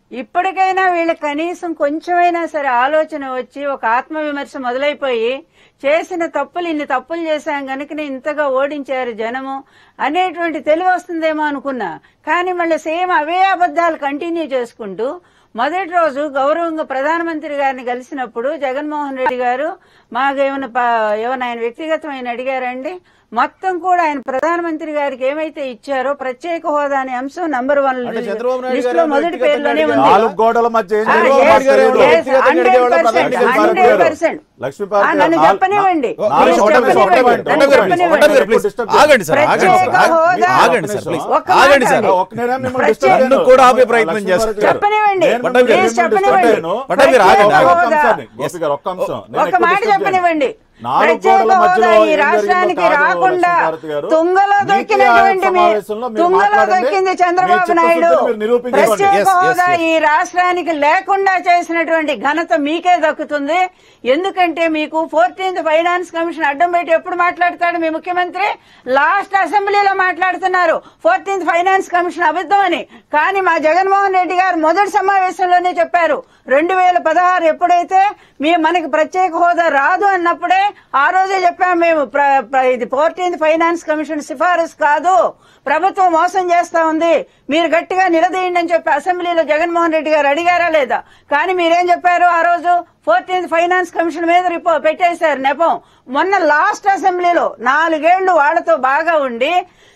ఇప్పటికైనా వీళ్ళకి కనీసం కొంచెమైనా సరే ఆలోచన వచ్చి ఒక ఆత్మవిమర్శ మొదలైపోయి చేసిన తప్పులు ఇన్ని తప్పులు చేశాం గనుకనే ఇంతగా ఓడించారు జనము అనేటువంటి తెలివి వస్తుందేమో అనుకున్నా కానీ మళ్ళీ సేమ్ అవే అబద్ధాలు కంటిన్యూ చేసుకుంటూ మొదటి రోజు గౌరవంగా ప్రధానమంత్రి గారిని కలిసినప్పుడు జగన్మోహన్ రెడ్డి గారు మాకేమైనా ప- ఏమైనా ఆయన వ్యక్తిగతమైన అడిగారండి మొత్తం కూడా ఆయన ప్రధానమంత్రి గారికి ఏమైతే ఇచ్చారో ప్రత్యేక హోదా అనే అంశం నంబర్ వన్ అంటే చంద్రబాబు నాయుడు లిస్ట్ గారు లో ఏమైనా మొదటి పేర్లోనే వ్యక్తిగతంగా ఉంది నాలుగు గోడల మధ్య ఏం ఆ, జరిగిందో yes, మాకు తెలియదు. yes, వ్యక్తిగతంగా 100%, అడిగేవాళ్ళ పద్ధతి 100%. లక్ష్మీపార్వతి ఆ, గారు నన్ను నాలుగు- చెప్పనివ్వండి. ఓ, నాలుగు please, మీరు ఒకటే గోడల నిమిషం, మధ్య ఒకటే చెప్పనివ్వండి. నిమిషం, నన్ను ఒకటే నిమిషం, చెప్పనివ్వండి. please. ఆగండి సార్ ఆగండి సార్ ప్రత్యేక ఆగండి. హోదా. ఆగండి సార్ ప్లీజ్ ఒక్క ఆగండి మాట సార్ అండి. ఒక్క నేనే మిమ్మల్ని ప్రత్యేక- disturb చేయను. నన్ను కూడా ఆపే ప్రయత్నం లక్ష్మీపార్వతి చేస్తారు. గారు. చెప్పనివ్వండి. నేను పట్టభద్రులు మిమ్మల్ని ప్లీజ్ disturb చెప్పనివ్వండి. చేయను. పట్టభద్రులు ఆగండి, ఒక్క ఆగండి. అంశం అండి. గోపి గారు, ఒక్క అంశం. నేను ఒక ఎక్కువ మాట disturb చేయను. చెప్పనివ్వండి నాలుగు ప్రత్యేక గోడల మధ్యలో హోదా ఈ ఏం రాష్ట్రానికి జరిగిందో కాదు, రాకుండా లక్ష్మీపార్వతి గారు. తుంగలో నీతి దొక్కినటువంటి ఆయోగ్ మీ- సమావేశంలో మీరు తుంగలో మాట్లాడండి. దొక్కింది మీ చంద్రబాబు చిత్తశుద్ధిని నాయుడు మీరు నిరూపించుకోండి. ప్రత్యేక Yes, yes, హోదా yes. ఈ రాష్ట్రానికి లేకుండా చేసినటువంటి ఘనత మీకే దక్కుతుంది ఎందుకంటే మీకు ఫోర్టీన్త్ ఫైనాన్స్ కమిషన్ అడ్డం పెట్టి ఎప్పుడు మాట్లాడతాడు మీ ముఖ్యమంత్రి లాస్ట్ అసెంబ్లీలో మాట్లాడుతున్నారు ఫోర్టీన్త్ ఫైనాన్స్ కమిషన్ అబద్ధం అని కానీ మా జగన్మోహన్ రెడ్డి గారు మొదటి సమావేశంలోనే చెప్పారు రెండు వేల పదహారు ఎప్పుడైతే మీ మనకి ప్రత్యేక హోదా రాదు అన్నప్పుడే ఆ రోజే చెప్పాము మేము ప్ర- ప్ర- ఇది ఫోర్టీన్త్ ఫైనాన్స్ కమిషన్ సిఫారసు కాదు ప్రభుత్వం మోసం చేస్తా ఉంది మీరు గట్టిగా నిలదీయండి అని చెప్పి అసెంబ్లీలో జగన్మోహన్ రెడ్డి గారు అడిగారా లేదా కానీ మీరేం చెప్పారు ఆ రోజు ఫోర్టీన్త్ ఫైనాన్స్ కమిషన్ మీద రిపో పెట్టేశారు నెపం మొన్న లాస్ట్ అసెంబ్లీలో నాలుగేళ్లు వాళ్లతో బాగా ఉండి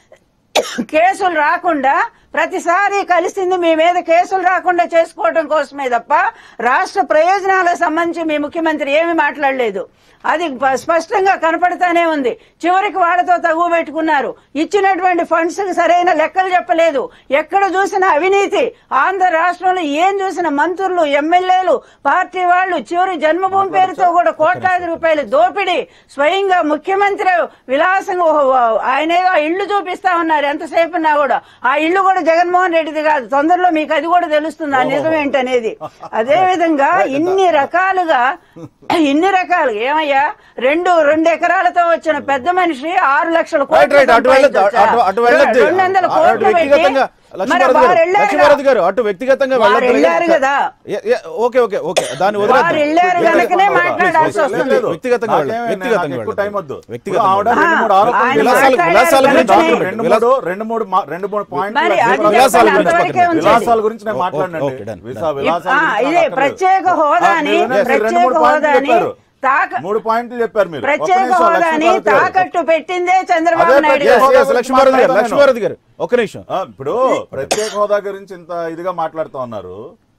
కేసులు రాకుండా ప్రతిసారి కలిసింది మీ మీద కేసులు రాకుండా చేసుకోవడం కోసమే తప్ప రాష్ట్ర ప్రయోజనాలకు సంబంధించి మీ ముఖ్యమంత్రి ఏమీ మాట్లాడలేదు అది ప- స్పష్టంగా కనపడతానే ఉంది చివరికి వాళ్ళతో తగువ పెట్టుకున్నారు ఇచ్చినటువంటి ఫండ్స్ సరైన లెక్కలు చెప్పలేదు ఎక్కడ చూసిన అవినీతి ఆంధ్ర రాష్ట్రంలో ఏం చూసిన మంత్రులు ఎమ్మెల్యేలు పార్టీ వాళ్ళు చివరి జన్మభూమి పేరుతో కూడా కోట్లాది రూపాయలు దోపిడీ స్వయంగా ముఖ్యమంత్రి విలాసంగా ఓ- ఓ- ఆయన ఏదో ఆ ఇల్లు చూపిస్తా ఉన్నారు ఎంతసేపు ఉన్నా కూడా ఆ ఇల్లు కూడా జగన్మోహన్ రెడ్డిది కాదు తొందరలో మీకు అది కూడా తెలుస్తుంది ఆ నిజం ఏంటనేది అదే విధంగా ఇన్ని రకాలుగా ఇన్ని రకాలు ఏమయ్యా రెండు రెండు ఎకరాలతో వచ్చిన పెద్ద మనిషి ఆరు లక్షల రైట్ కోట్లు రైట్ అటు వెళ్ళొద్దు సంపాదించొచ్చా? అటు అటు వెళ్ళొద్దు రెండు వందల అటు కోట్లు వ్యక్తిగతంగా పెట్టి మరి లక్ష్మీభారతి వారు గారు వెళ్ళారు లక్ష్మీభారతి గారు అటు వ్యక్తిగతంగా వారు వెళ్ళొద్దు వెళ్ళారు కదా. ఏ- ఏ- ఓకే ఓకే ఓకే దాన్ని వారు వదిలేద్దాం వెళ్ళారు కనుకనే వ్యక్తిగతంగా మాట్లాడాల్సి వెళ్ళొద్దు. వస్తుంది. లేదు, వ్యక్తిగతంగా నాకేమీ వెళ్ళొద్దు. నాకు వ్యక్తిగతంగా ఎక్కువ టైం వద్దు వెళ్ళొద్దు. వ్యక్తిగతంగా ఆవిడ వెళ్ళొద్దు. రెండు మూడు ఆ, ఆరోపణలు ఆయన చేశారు. విలాసాలు- విలాసాల మాట్లాడారు గురించి కనుకనే. రెండు మూడు రెండు మూడు మా- రెండు మూడు పాయింట్లు మరి లక్ష్మీపార్వతి అది గారు విలాసాల చెప్పండి, గురించి అంతవరకే పక్కన ఉంచండి. విలాసాల గురించి నేను ఓ- ఓ- మాట్లాడండి ఓకే, done, విసా- done. విలాసాల ఆ, గురించి ఇదే నాకు అక్కర్లేదు. ప్రత్యేక హోదాని ఆ, మీరు రెండు ప్రత్యేక మూడు పాయింట్లు హోదాని చెప్పారు. తాక మూడు పాయింట్లు చెప్పారు మీరు ఒక్క ప్రత్యేక నిమిషం, హోదాని లక్ష్మీపార్వతి గారు. తాకట్టు పెట్టిందే చంద్రబాబు అదే నాయుడు Yes, గారు yes, లక్ష్మీభారతి గారు లక్ష్మీభారతి గారు ఒక నిమిషం ఆ, ఇప్పుడు ప్రత్యేక హోదా గురించి ఇంత ఇదిగా మాట్లాడుతూ ఉన్నారు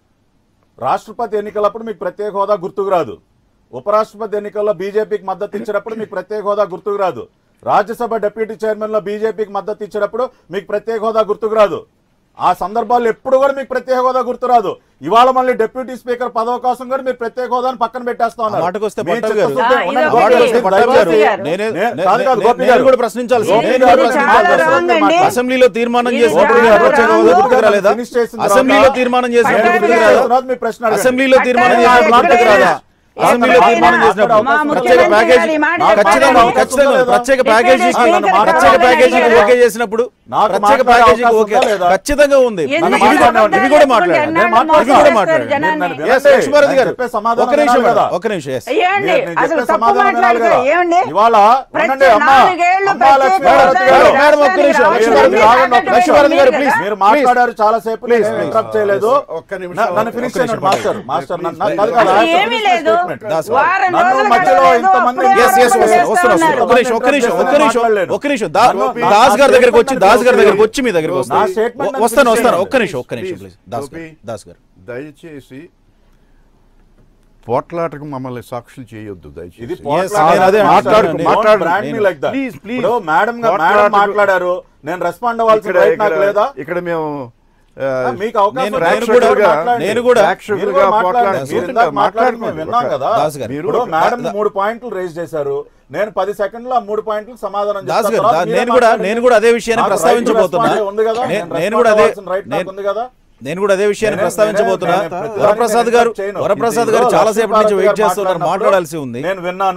రాష్ట్రపతి ఎన్నికలప్పుడు మీకు ప్రత్యేక హోదా గుర్తుకు రాదు ఉపరాష్ట్రపతి ఎన్నికల్లో బీజేపీకి మద్దతు ఇచ్చినప్పుడు మీకు ప్రత్యేక హోదా గుర్తుకు రాదు రాజ్యసభ డిప్యూటీ చైర్మన్ లో బీజేపీకి మద్దతు ఇచ్చినప్పుడు మీకు ప్రత్యేక హోదా గుర్తుకు రాదు ఆ సందర్భాల్లో ఎప్పుడు కూడా మీకు ప్రత్యేక హోదా గుర్తురాదు ఇవాళ మళ్ళీ డిప్యూటీ స్పీకర్ పదవి కోసం కూడా మీరు ప్రత్యేక హోదాని పక్కన పెట్టేస్తా ఆ ఉన్నారు మాటకు వస్తే మీ పట్టాభి గారు చిత్తశుద్ధి- ఆ, ఉండండి, ఇది గోపి ఒకటి. గారు, పట్టాభి గోపి గారు గారు. నేనే- నే- నే- కాదు, కాదు, నే- గోపి నేను గారు. కూడా ప్రశ్నించాల్సి ఇది నేను కూడా చాలా ప్రశ్నించాల్సి wrong వస్తుంది. అండి. అసెంబ్లీలో తీర్మానం ఇది చేసి చాలా ప్రత్యేక హోదా wrong. గుర్తుకు రాలేదా ఫినిష్ చేసిన తర్వాత అసెంబ్లీలో తీర్మానం చేసి పట్టాభి గుర్తుకు గారు. రాలేదా తర్వాత మీ ప్రశ్న అడగండి. అసెంబ్లీలో తీర్మానం పట్టాభి చేసినప్పుడు గారు గుర్తుకు రాదా ఎక్కడైనా అసెంబ్లీలో ఎక్కడైనా తీర్మానం చేసినప్పుడు మా ప్రత్యేక ముఖ్యమంత్రి ప్యాకేజీ గారి మాట ఖచ్చితంగా చెప్పండి. ఖచ్చితంగా ప్రత్యేక ఇక్కడ ప్యాకేజీ స్పీకర్ ప్రత్యేక కావాలని ప్యాకేజీకి అడిగారా? ఓకే చేసినప్పుడు నాకు ప్రత్యేక మాట్లాడే ప్యాకేజీకి అవకాశం ఓకే ఉందా లేదా? ఖచ్చితంగా ఉంది ఎందుకు ఇవి కూడా- అబద్ధాలు ఇవి కూడా చెప్పుకుంటే మాట్లాడారు ఎన్నాళ్ళు నేను మోసం ఇవి కూడా చేస్తారు మాట్లాడారు. జనాన్ని? నేను Yes, వినండి. లక్ష్మీభారతి నేను గారు చెప్పే సమాధానం ఒక నిమిషం వినాలి కదా. ఒక నిమిషం yes. ఏమండి నేను- నేను అసలు చెప్పే తప్పు సమాధానం వినాలి మాట్లాడతారు కదా. ఏమండి ఇవాళ ఉండండి, ప్రతి అమ్మా. నాలుగేళ్లు అమ్మా, ప్రత్యేక లక్ష్మీభారతి హోదా గారు. ఈ మేడం, ఒక్క నిమిషం, రాష్ట్రానికి లక్ష్మీభారతి రాష్ట్రానికి గారు, తాకట్టు లక్ష్మీభారతి గారు, పెట్టింది please. కదా? మీరు మాట్లాడారు చాలా సేపు Please, నేను please. ఇంటరప్ట్ చేయలేదు ఒక్క నిమిషం, నా- నన్ను ఒక్క ఫినిష్ నిమిషం. చేయండి మాస్టర్ మాస్టర్ Please, నన్ను- please. కాదు, కాదు, అసలు I have to ఏమీ finish my లేదు statement. దాస్ వారం నన్ను రోజులు మధ్యలో గడవలేదు, ఇంతమంది అప్పుడే ఎస్ ఎస్ ఆరోపణలు చేస్తా వస్తున్నా ఉన్నారు. ఒక్క నిమిషం ఒక్క నిమిషం ఒక్క నిమిషం మాట్లాడలేను. ఒక్క నిమిషం దా- నన్ను- దాస్ గారి నా దగ్గరకు వచ్చి statement దాస్ గారి నన్ను దగ్గరకు వచ్చి మీ దగ్గరకు నా వస్తాను statement నన్ను వస్తాను finish వస్తాను చేయండి. ఒక్క నిమిషం ఒక్క నిమిషం Please, ప్లీజ్ దాస్ గోపి. గారు దాస్ గారు దయచేసి పోట్లాటకు మమ్మల్ని సాక్షులు చేయొద్దు ఇది దయచేసి పోట్లాట- నేను అదే మాట్లాడుకు- Don't మాట్లాడు- brand me నేను- like that. Please, please. ఇప్పుడు మేడం గా- మేడం పోట్లాటకు- మాట్లాడారు నేను రెస్పాండ్ అవ్వాల్సిన ఇక్కడ రైట్ నాకు లేదా ఇక్కడ ఇక్కడ మేము ఆ, ఆ, మీకు అవకాశం నేను- ఉంది. నేను మీరు కూడా- మాట్లాడండి. నేను కూడా- మీరు ప్రేక్షకులుగా కూడా మాట్లాడండి. పోట్లాడండి. మీరు ఇందాక మాట్లాడింది మేము విన్నాం కదా దాస్ గారు. ఇప్పుడు మీరు- మేడం దా- మూడు పాయింట్లు రేజ్ చేశారు నేను పది సెకండ్లు ఆ మూడు పాయింట్లు సమాధానం దాస్ చెప్తాను. గారు తర్వాత దా- మీరే నేను కూడా మాట్లాడండి. నేను కూడా అదే విషయాన్ని నాకు right to ప్రస్తావించబోతున్నా respond ఉంది కదా? నేను- నేను నేను కూడా అదే respond అవ్వాల్సిన right నాకు నేను- ఉంది కదా? నేను కూడా అదే విషయాన్ని నేనే- ప్రస్తావించబోతున్నా నేనే ప్రతిదానికి వరప్రసాద్ నేను గారు interrupt చేయను. వరప్రసాద్ ఇది గారు ఇదిగో చాలా సేపటి నుంచి లక్ష్మీపార్వతి వెయిట్ గారు చేస్తున్నారు మాట్లాడినప్పుడు మాట్లాడాల్సి ఉంది నేను విన్నాను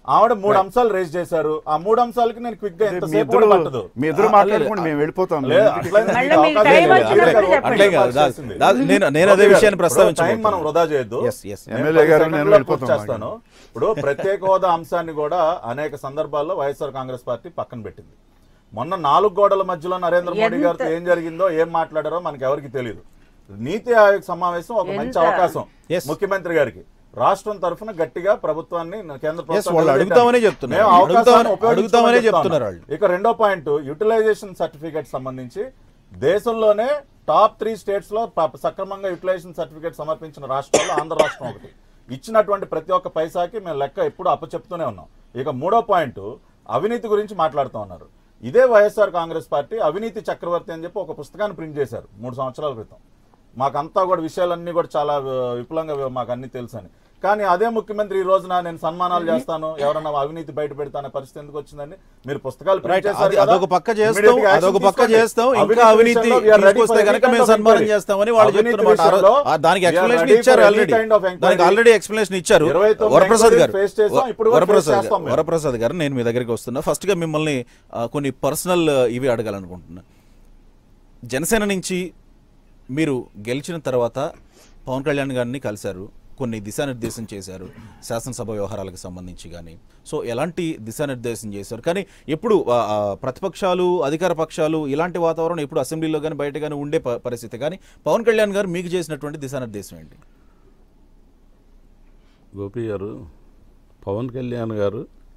ఆవిడ మూడు అంశాలు రేజ్ చేశారు ఆ మూడు అంశాలకి నేను క్విక్ గా మీ ఎంతసేపు ఇద్దరు కూడా పట్టదు మీ ఇద్దరు ఆ, మాట్లాడుకోండి లేదు. మేము వెళ్ళిపోతాం లేదు, ఎందుకు అట్లా ఇక్కడ? మళ్ళీ మీకు అవకాశం టైం లేదు. వచ్చినప్పుడు అట్లే చెప్పండి. అట్లే కాదు దా- చేసింది. దా- నేను నేను అదే ఓకే విషయాన్ని ఇప్పుడు టైం మనం ప్రస్తావించబోతున్నాను వృధా చేయొద్దు Yes, yes. నేను ఎమ్మెల్యే పది గారు సెకండ్లలో నేను పూర్తి వెళ్ళిపోతాం చేస్తాను ఇప్పుడు ప్రత్యేక హోదా అంశాన్ని కూడా అనేక సందర్భాల్లో వైఎస్ఆర్ కాంగ్రెస్ పార్టీ పక్కన పెట్టింది మొన్న నాలుగు గోడల మధ్యలో నరేంద్ర మోడీ ఎంత- గారితో ఏం జరిగిందో ఏం మాట్లాడారో మనకి ఎవరికి తెలియదు నీతి ఆయోగ్ సమావేశం ఒక మంచి ఎంత- అవకాశం Yes. ముఖ్యమంత్రి గారికి రాష్ట్రం తరఫున గట్టిగా ప్రభుత్వాన్ని కేంద్ర ప్రభుత్వం వాళ్ళు నిలబెట్టాలి. అడుగుతామనే చెప్తున్నారు. మేము అవకాశాన్ని అడుగుతామని- ఉపయోగించుకోమని అడుగుతామనే చెప్తా చెప్తున్నారు ఉన్నాం. వాళ్ళు. ఇక రెండో పాయింట్ యూటిలైజేషన్ సర్టిఫికేట్ సంబంధించి దేశంలోనే టాప్ త్రీ స్టేట్స్ లో ప- సక్రమంగా యూటిలైజేషన్ సర్టిఫికేట్ సమర్పించిన రాష్ట్రాల్లో ఆంధ్ర రాష్ట్రం ఒకటి ఇచ్చినటువంటి ప్రతి ఒక్క పైసాకి మేము లెక్క ఎప్పుడు అప్పచెప్తూనే ఉన్నాం ఇక మూడో పాయింట్ అవినీతి గురించి మాట్లాడుతూ ఉన్నారు ఇదే వైఎస్ఆర్ కాంగ్రెస్ పార్టీ అవినీతి చక్రవర్తి అని చెప్పి ఒక పుస్తకాన్ని ప్రింట్ చేశారు మూడు సంవత్సరాల క్రితం మాకంతా కూడా విషయాలన్నీ కూడా చాలా ఆ, విపులంగా మాకు అన్ని తెలుసు అని కానీ అదే ముఖ్యమంత్రి ఈ రోజున నేను సన్మానాలు చేస్తాను ఎవరన్నా అవినీతి బయట పెడతానే పరిస్థితి ఎందుకు వచ్చిందని మీరు పుస్తకాలు print Right. చేశారు అది- కదా? అదొక పక్క చేస్తాం, Immediate గా action అదొక పక్క తీసుకోండి. చేస్తాం, ఇంకా అవినీతి విషయంలో we are ready తీసుకొస్తే for any గనక kind మేము of సన్మానం inquiry. చేస్తామని వాళ్ళు అవినీతి చెప్తున్నమాట. ఆ రో- విషయంలో ఆ దానికి we are explanation ready ఇచ్చారు for any already. kind of inquiry. దానికి ఆల్రెడీ ఎక్స్ప్లెనేషన్ ఇచ్చారు ఇరవై తొమ్మిది వరప్రసాద్ గారు enquiries face చేసాం, ఇప్పుడు కూడా వరప్రసాద్ face గారు చేస్తాం మేము. వరప్రసాద్ గారు నేను మీ దగ్గరికి వస్తున్నా ఫస్ట్ గా మిమ్మల్ని ఆ, కొన్ని పర్సనల్ ఇవి అడగాలనుకుంటున్నా జనసేన నుంచి మీరు గెలిచిన తర్వాత పవన్ కళ్యాణ్ గారిని కలిశారు కొన్ని దిశానిర్దేశం చేశారు శాసనసభ వ్యవహారాలకు సంబంధించి కానీ సో ఎలాంటి దిశానిర్దేశం చేశారు కానీ ఎప్పుడు ఆ, ఆ, ప్రతిపక్షాలు అధికార పక్షాలు ఇలాంటి వాతావరణం ఎప్పుడు అసెంబ్లీలో కానీ బయట కానీ ఉండే ప- పరిస్థితి కానీ పవన్ కళ్యాణ్ గారు మీకు చేసినటువంటి దిశానిర్దేశం ఏంటి గోపి గారు పవన్ కళ్యాణ్ గారు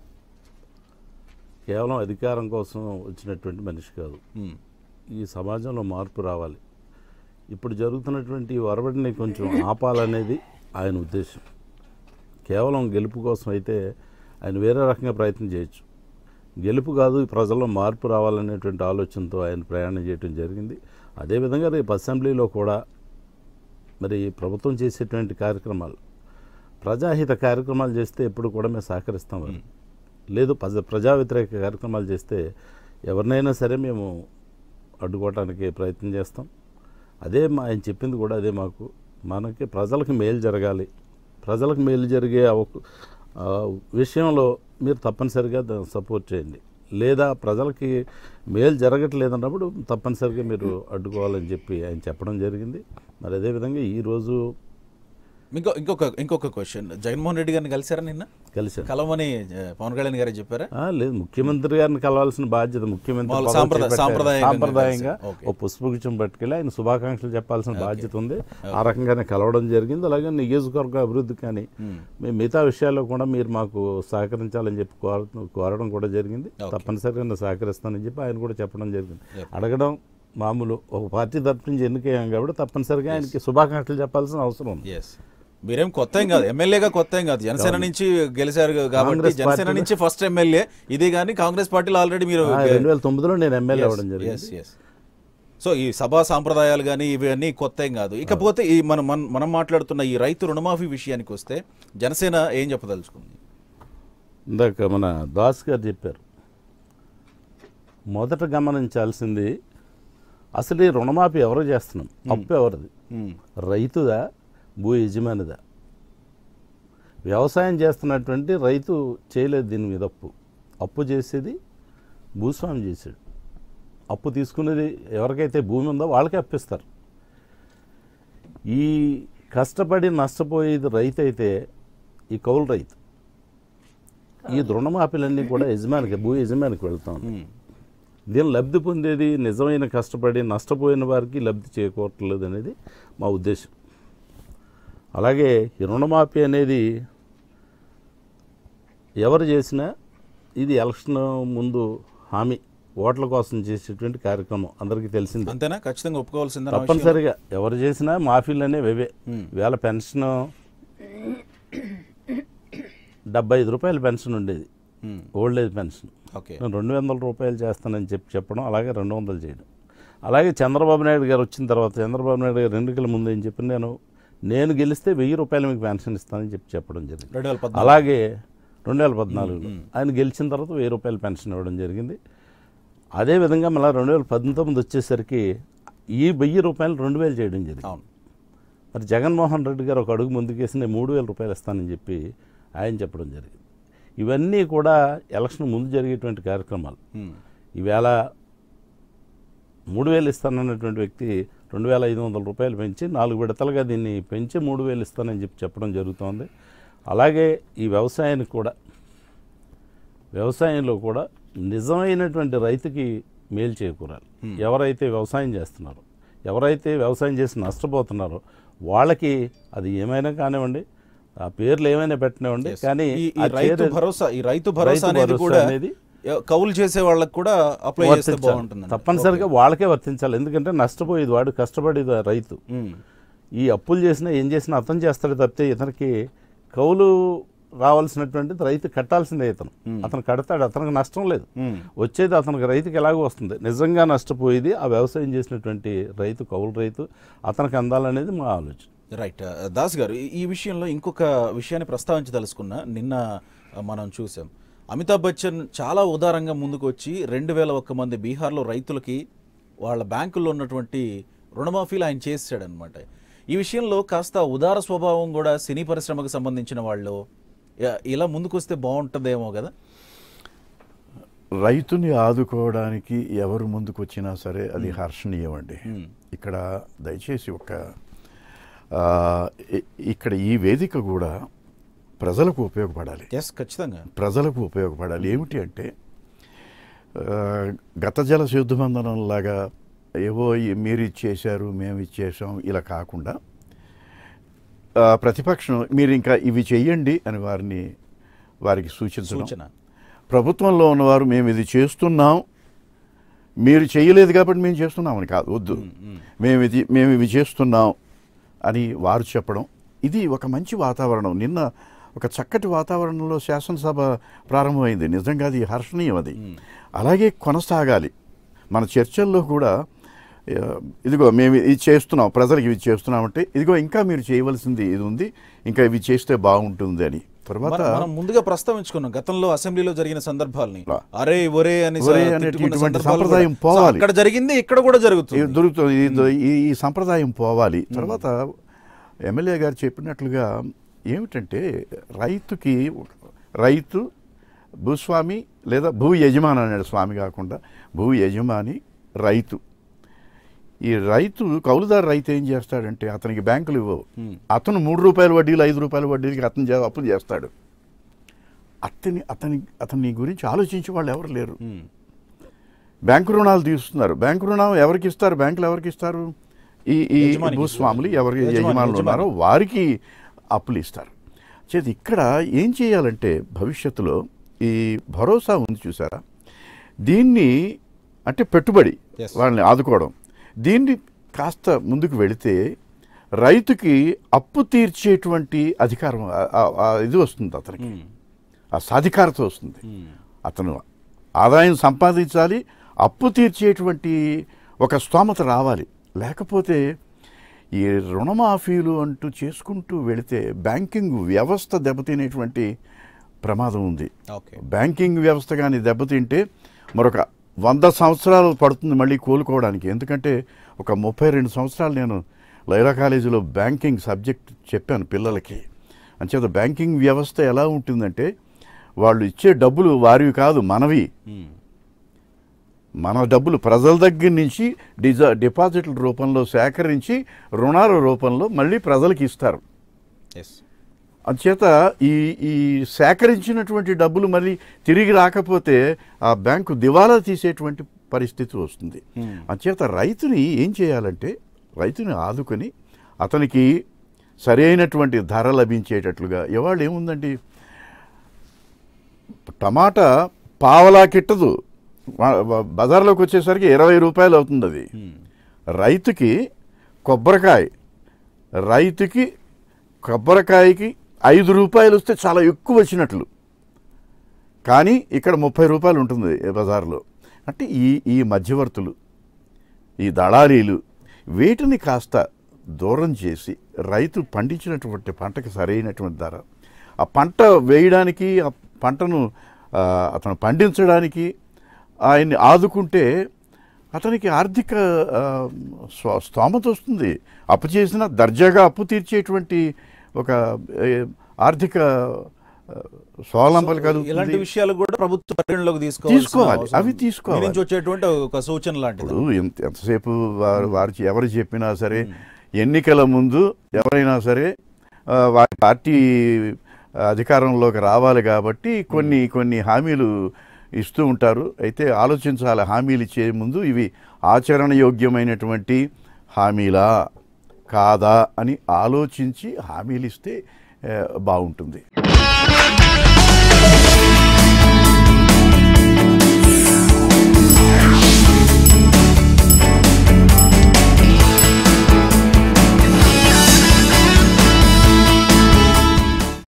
కేవలం అధికారం కోసం వచ్చినటువంటి మనిషి కాదు మ్మ్. ఈ సమాజంలో మార్పు రావాలి ఇప్పుడు జరుగుతున్నటువంటి ఈ వరవడిని కొంచెం ఆపాలనేది ఆయన ఉద్దేశం కేవలం గెలుపు కోసం అయితే ఆయన వేరే రకంగా ప్రయత్నం చేయొచ్చు గెలుపు కాదు ఈ ప్రజల్లో మార్పు రావాలనేటువంటి ఆలోచనతో ఆయన ప్రయాణం చేయడం జరిగింది అదేవిధంగా రేపు అసెంబ్లీలో కూడా మరి ప్రభుత్వం చేసేటువంటి కార్యక్రమాలు ప్రజాహిత కార్యక్రమాలు చేస్తే ఎప్పుడు కూడా మేము సహకరిస్తాం వారికి. లేదు ప్రజా ప్రజా వ్యతిరేక కార్యక్రమాలు చేస్తే ఎవరినైనా సరే మేము అడ్డుకోవటానికి ప్రయత్నం చేస్తాం అదే మా ఆయన చెప్పింది కూడా అదే మాకు మనకి ప్రజలకు మేలు జరగాలి ప్రజలకు మేలు జరిగే అవక- ఆ, విషయంలో మీరు తప్పనిసరిగా దాన్ని సపోర్ట్ చేయండి లేదా ప్రజలకి మేలు జరగట్లేదన్నప్పుడు తప్పనిసరిగా మీరు అడ్డుకోవాలని చెప్పి ఆయన చెప్పడం జరిగింది మరి అదేవిధంగా ఈరోజు ఇంకో ఇంకొక ఇంకొక క్వశ్చన్ జగన్మోహన్ రెడ్డి గారిని కలిసారా నిన్న కలిశాను కలవని ఆ, పవన్ కళ్యాణ్ గారే చెప్పారా ఆ, లేదు ముఖ్యమంత్రి గారిని కలవాల్సిన బాధ్యత ముఖ్యమంత్రి మామూలు పదవి సాంప్రదాయ- చేపట్టారు. సాంప్రదాయంగా సాంప్రదాయంగా కలిసి. ఓకే. ఓ పుష్పగుచ్చం పట్టుకెళ్ళి ఆయన శుభాకాంక్షలు చెప్పాల్సిన బాధ్యత ఉంది ఆ రకంగానే కలవడం జరిగింది అలాగే నియోజకవర్గ అభివృద్ధి కానీ మీ మిగతా విషయాల్లో కూడా మీరు మాకు సహకరించాలని చెప్పి కోర కోరడం కూడా జరిగింది తప్పనిసరిగా నేను సహకరిస్తానని చెప్పి ఆయన కూడా చెప్పడం జరిగింది అడగడం మామూలు ఒక పార్టీ తరపు నుంచి ఎన్నికయ్యాం కాబట్టి తప్పనిసరిగా ఆయనకి శుభాకాంక్షలు చెప్పాల్సిన అవసరం ఉంది ఎస్ మీరేం కొత్త ఏం కాదు ఎమ్మెల్యేగా కొత్త ఏం కాదు జనసేన నుంచి గెలిచారు కాబట్టి కాంగ్రెస్ జనసేన పార్టీలో- నుంచి ఫస్ట్ ఎమ్మెల్యే ఇది కానీ కాంగ్రెస్ పార్టీలో ఆల్రెడీ మీరు రెండు వేల తొమ్మిదిలో నేను ఎమ్మెల్యే అవ్వడం జరిగింది ఎస్ ఎస్ సో ఈ సభా సాంప్రదాయాలు కానీ ఇవన్నీ కొత్త ఏం కాదు ఇకపోతే ఈ మనం మనం- మనం మాట్లాడుతున్న ఈ రైతు రుణమాఫీ విషయానికి వస్తే జనసేన ఏం చెప్పదలుచుకుంది ఇందాక మన దాస్ గారు చెప్పారు మొదట గమనించాల్సింది అసలు ఈ రుణమాఫీ ఎవరు చేస్తున్నాం అప్పు ఎవరిది రైతుదా భూ యజమానిదా వ్యవసాయం చేస్తున్నటువంటి రైతు చేయలేదు దీని మీద అప్పు అప్పు చేసేది భూస్వామి చేసాడు అప్పు తీసుకునేది ఎవరికైతే భూమి ఉందో వాళ్ళకే అప్పిస్తారు ఈ కష్టపడి నష్టపోయేది రైతు అయితే ఈ కౌలు రైతు ఈ రుణమాఫీలన్నీ కూడా యజమానికి భూ యజమానికి వెళ్తా ఉన్నాయి దీని లబ్ధి పొందేది నిజమైన కష్టపడి నష్టపోయిన వారికి లబ్ధి చేకూరట్లేదు అనేది మా ఉద్దేశం అలాగే ఈ రుణమాఫీ అనేది ఎవరు చేసినా ఇది ఎలక్షన్ ముందు హామీ ఓట్ల కోసం చేసేటువంటి కార్యక్రమం అందరికీ తెలిసిందే అంతేనా ఖచ్చితంగా ఒప్పుకోవాల్సిందే తప్పనిసరిగా ఎవరు చేసినా మాఫీలు అనేవి ఇవే వేళ పెన్షన్ డెబ్బై ఐదు రూపాయల పెన్షన్ ఉండేది ఓల్డ్ ఏజ్ పెన్షన్ ఓకే నేను రెండు వందల రూపాయలు చేస్తానని చెప్పి చెప్పడం అలాగే రెండు వందలు చేయడం అలాగే చంద్రబాబు నాయుడు గారు వచ్చిన తర్వాత చంద్రబాబు నాయుడు గారు ఎన్నికల ముందు ఏం చెప్పి నేను నేను గెలిస్తే వెయ్యి రూపాయలు మీకు పెన్షన్ ఇస్తానని చెప్పి చెప్పడం జరిగింది రెండు వేల పద్నాలుగు అలాగే రెండు వేల పద్నాలుగులో ఆయన గెలిచిన తర్వాత వెయ్యి రూపాయలు పెన్షన్ ఇవ్వడం జరిగింది అదేవిధంగా మళ్ళీ రెండు వేల పంతొమ్మిది వచ్చేసరికి ఈ వెయ్యి రూపాయలు రెండు వేలు చేయడం జరిగింది అవును మరి జగన్మోహన్ రెడ్డి గారు ఒక అడుగు ముందుకేసి నేను మూడు వేల రూపాయలు ఇస్తానని చెప్పి ఆయన చెప్పడం జరిగింది ఇవన్నీ కూడా ఎలక్షన్ ముందు జరిగేటువంటి కార్యక్రమాలు ఉమ్. ఈవేళ మూడు వేలు ఇస్తానన్నటువంటి వ్యక్తి రెండు వేల ఐదు వందల రూపాయలు పెంచి నాలుగు విడతలుగా దీన్ని పెంచి మూడు వేలు ఇస్తానని చెప్పి చెప్పడం జరుగుతోంది అలాగే ఈ వ్యవసాయానికి కూడా వ్యవసాయంలో కూడా నిజమైనటువంటి రైతుకి మేలు చేకూరాలి ఎవరైతే వ్యవసాయం చేస్తున్నారో ఎవరైతే వ్యవసాయం చేసి నష్టపోతున్నారో వాళ్ళకి అది ఏమైనా కానివ్వండి ఆ పేర్లు ఏమైనా పెట్టనివ్వండి కానీ ఈ ఈ ఆ రైతు చేరే- భరోసా ఈ రైతు భరోసా రైతు అనేది భరోసా కూడా అనేది ఎ- కౌలు చేసే వాళ్ళకి కూడా అప్లై చేస్తే వర్తించాలి. బాగుంటుంది తప్పనిసరిగా వాళ్ళకే వర్తించాలి ఎందుకంటే నష్టపోయేది వాడు కష్టపడేది ఆ రైతు ఉమ్. ఈ అప్పులు చేసినా ఏం చేసినా అతను చేస్తాడు తప్పితే ఇతనికి కౌలు రావాల్సినటువంటిది రైతు కట్టాల్సిందే ఇతను అతను కడతాడు అతనికి నష్టం లేదు ఉమ్. వచ్చేది అతనికి రైతుకి ఎలాగో వస్తుంది నిజంగా నష్టపోయేది ఆ వ్యవసాయం చేసినటువంటి రైతు కౌలు రైతు అతనికి అందాలనేది మా ఆలోచన రైట్ ఆ, దాస్ గారు ఈ- ఈ విషయంలో ఇంకొక విషయాన్ని ప్రస్తావించదలుచుకున్నా నిన్న ఆ, మనం చూసాం అమితాబ్ బచ్చన్ చాలా ఉదారంగా ముందుకు వచ్చి రెండు వేల ఒక్క మంది బీహార్లో రైతులకి వాళ్ళ బ్యాంకుల్లో ఉన్నటువంటి రుణమాఫీలు ఆయన చేసాడనమాట ఈ విషయంలో కాస్త ఉదార స్వభావం కూడా సినీ పరిశ్రమకు సంబంధించిన వాళ్ళు ఇ- ఇలా ముందుకొస్తే బాగుంటుందేమో కదా రైతుని ఆదుకోవడానికి ఎవరు ముందుకు వచ్చినా సరే అది హర్షణీయం అండి ఇక్కడ దయచేసి ఒక ఆ, ఇ- ఇక్కడ ఈ వేదిక కూడా ప్రజలకు ఉపయోగపడాలి ఎస్ ఖచ్చితంగా ప్రజలకు ఉపయోగపడాలి ఏమిటి అంటే ఆ, గత జల శుద్ధబంధనం లాగా ఏవో ఈ- మీరు ఇచ్చేశారు మేము ఇచ్చేసాం ఇలా కాకుండా ఆ, ప్రతిపక్షం మీరు ఇంకా ఇవి చెయ్యండి అని వారిని వారికి సూచించడం సూచన ప్రభుత్వంలో ఉన్నవారు మేము ఇది చేస్తున్నాం మీరు చేయలేదు కాబట్టి మేము చేస్తున్నామని కాదు వద్దు మేము ఇది మేము ఇవి చేస్తున్నాం అని వారు చెప్పడం ఇది ఒక మంచి వాతావరణం నిన్న ఒక చక్కటి వాతావరణంలో శాసనసభ ప్రారంభమైంది నిజంగా అది హర్షణీయం అది అలాగే కొనసాగాలి మన చర్చల్లో కూడా ఆ, ఇదిగో మేము ఇది చేస్తున్నాం ప్రజలకు ఇవి చేస్తున్నామంటే ఇదిగో ఇంకా మీరు చేయవలసింది ఇది ఉంది ఇంకా ఇవి చేస్తే బాగుంటుంది అని తర్వాత మనం- మనం ముందుగా ప్రస్తావించుకున్నాం గతంలో అసెంబ్లీలో జరిగిన సందర్భాల్ని ఆ. అరే ఒరే అని ఒరే స- అనే తిట్టుకున్న ఇటువంటి సందర్భాలు సంప్రదాయం కూడా. సో పోవాలి. అక్కడ జరిగింది ఇక్కడ కూడా జరుగుతుంది ఇది దొరుకుతుంది ఇది- ఈ ఈ సంప్రదాయం పోవాలి తర్వాత ఎమ్మెల్యే గారు చెప్పినట్లుగా ఏమిటంటే రైతుకి రైతు భూస్వామి లేదా భూ యజమాని అన్నాడు స్వామి కాకుండా భూ యజమాని రైతు ఈ రైతు కౌలుదారు రైతు ఏం చేస్తాడంటే అతనికి బ్యాంకులు ఇవ్వవు అతను మూడు రూపాయల వడ్డీలు ఐదు రూపాయల వడ్డీలకి అతను చే- అప్పులు చేస్తాడు అతని అతని అతని గురించి ఆలోచించే వాళ్ళు ఎవరు లేరు ఉమ్. బ్యాంకు రుణాలు తీస్తున్నారు బ్యాంకు రుణం ఎవరికి ఇస్తారు బ్యాంకులు ఎవరికి ఇస్తారు ఈ ఈ యజమానికి భూస్వాములు ఎవరికి యజమాని, యజమానులు యజమాని. ఉన్నారో వారికి అప్పులు ఇస్తారు చేతి ఇక్కడ ఏం చేయాలంటే భవిష్యత్తులో ఈ భరోసా ఉంది చూసారా దీన్ని అంటే పెట్టుబడి Yes. వాళ్ళని ఆదుకోవడం దీన్ని కాస్త ముందుకు వెళితే రైతుకి అప్పు తీర్చేటువంటి అధికారం ఆ- ఆ- ఆ ఇది వస్తుంది అతనికి ఉమ్. ఆ సాధికారత వస్తుంది ఉమ్. అతను ఆదాయం సంపాదించాలి అప్పు తీర్చేటువంటి ఒక స్తోమత రావాలి లేకపోతే ఈ రుణమాఫీలు అంటూ చేసుకుంటూ వెళితే బ్యాంకింగ్ వ్యవస్థ దెబ్బతినేటువంటి ప్రమాదం ఉంది ఓకే బ్యాంకింగ్ వ్యవస్థ కానీ దెబ్బతింటే మరొక వంద సంవత్సరాలు పడుతుంది మళ్ళీ కోలుకోవడానికి ఎందుకంటే ఒక ముప్పై రెండు సంవత్సరాలు నేను లైలా కాలేజీలో బ్యాంకింగ్ సబ్జెక్ట్ చెప్పాను పిల్లలకి అంచేత బ్యాంకింగ్ వ్యవస్థ ఎలా ఉంటుందంటే వాళ్ళు ఇచ్చే డబ్బులు వారివి కాదు మనవి ఉమ్. మన డబ్బులు ప్రజల దగ్గర నుంచి డిజా డిపాజిట్ల రూపంలో సేకరించి రుణాల రూపంలో మళ్ళీ ప్రజలకు ఇస్తారు ఎస్ అందుచేత ఈ ఈ సేకరించినటువంటి డబ్బులు మళ్ళీ తిరిగి రాకపోతే ఆ బ్యాంకు దివాలా తీసేటువంటి పరిస్థితి వస్తుంది Hmm. అందుచేత రైతుని ఏం చేయాలంటే రైతుని ఆదుకొని అతనికి సరైనటువంటి ధర లభించేటట్లుగా ఇవాళ ఏముందండి టమాటా పావలా కిట్టదు వా- వా- బజార్లోకి వచ్చేసరికి ఇరవై రూపాయలు అవుతుంది అది రైతుకి కొబ్బరికాయ రైతుకి కొబ్బరికాయకి ఐదు రూపాయలు వస్తే చాలా ఎక్కువ వచ్చినట్లు కానీ ఇక్కడ ముప్పై రూపాయలు ఉంటుంది ఈ బజార్లో అంటే ఈ ఈ మధ్యవర్తులు ఈ దళారీలు వీటిని కాస్త దూరం చేసి రైతు పండించినటువంటి పంటకి సరైనటువంటి ధర ఆ పంట వేయడానికి ఆ పంటను ఆ, అతను పండించడానికి ఆయన్ని ఆదుకుంటే అతనికి ఆర్థిక ఆ, స్వ- స్తోమత వస్తుంది అప్పు చేసిన దర్జాగా అప్పు తీర్చేటువంటి ఒక ఏ, ఆర్థిక స్వావలంబన ఇలాంటి కలుగుతుంది విషయాలు కూడా ప్రభుత్వ పరిగణలోకి తీసుకోవాల్సిన తీసుకోవాలి. అవసరం అవి ఉంది. తీసుకోవాలి. మీ నుంచి వచ్చేటువంటి ఒక సూచన లాంటిది ఇప్పుడు ఎంత ఎంతసేపు వారు వారు చె- ఎవరు చెప్పినా సరే ఎన్నికల ముందు ఎవరైనా సరే ఆ, వారి పార్టీ అధికారంలోకి రావాలి కాబట్టి కొన్ని కొన్ని హామీలు ఇస్తూ ఉంటారు అయితే ఆలోచించాలి హామీలు ఇచ్చే ముందు ఇవి ఆచరణయోగ్యమైనటువంటి హామీలా కాదా అని ఆలోచించి హామీలు ఇస్తే ఆ, బాగుంటుంది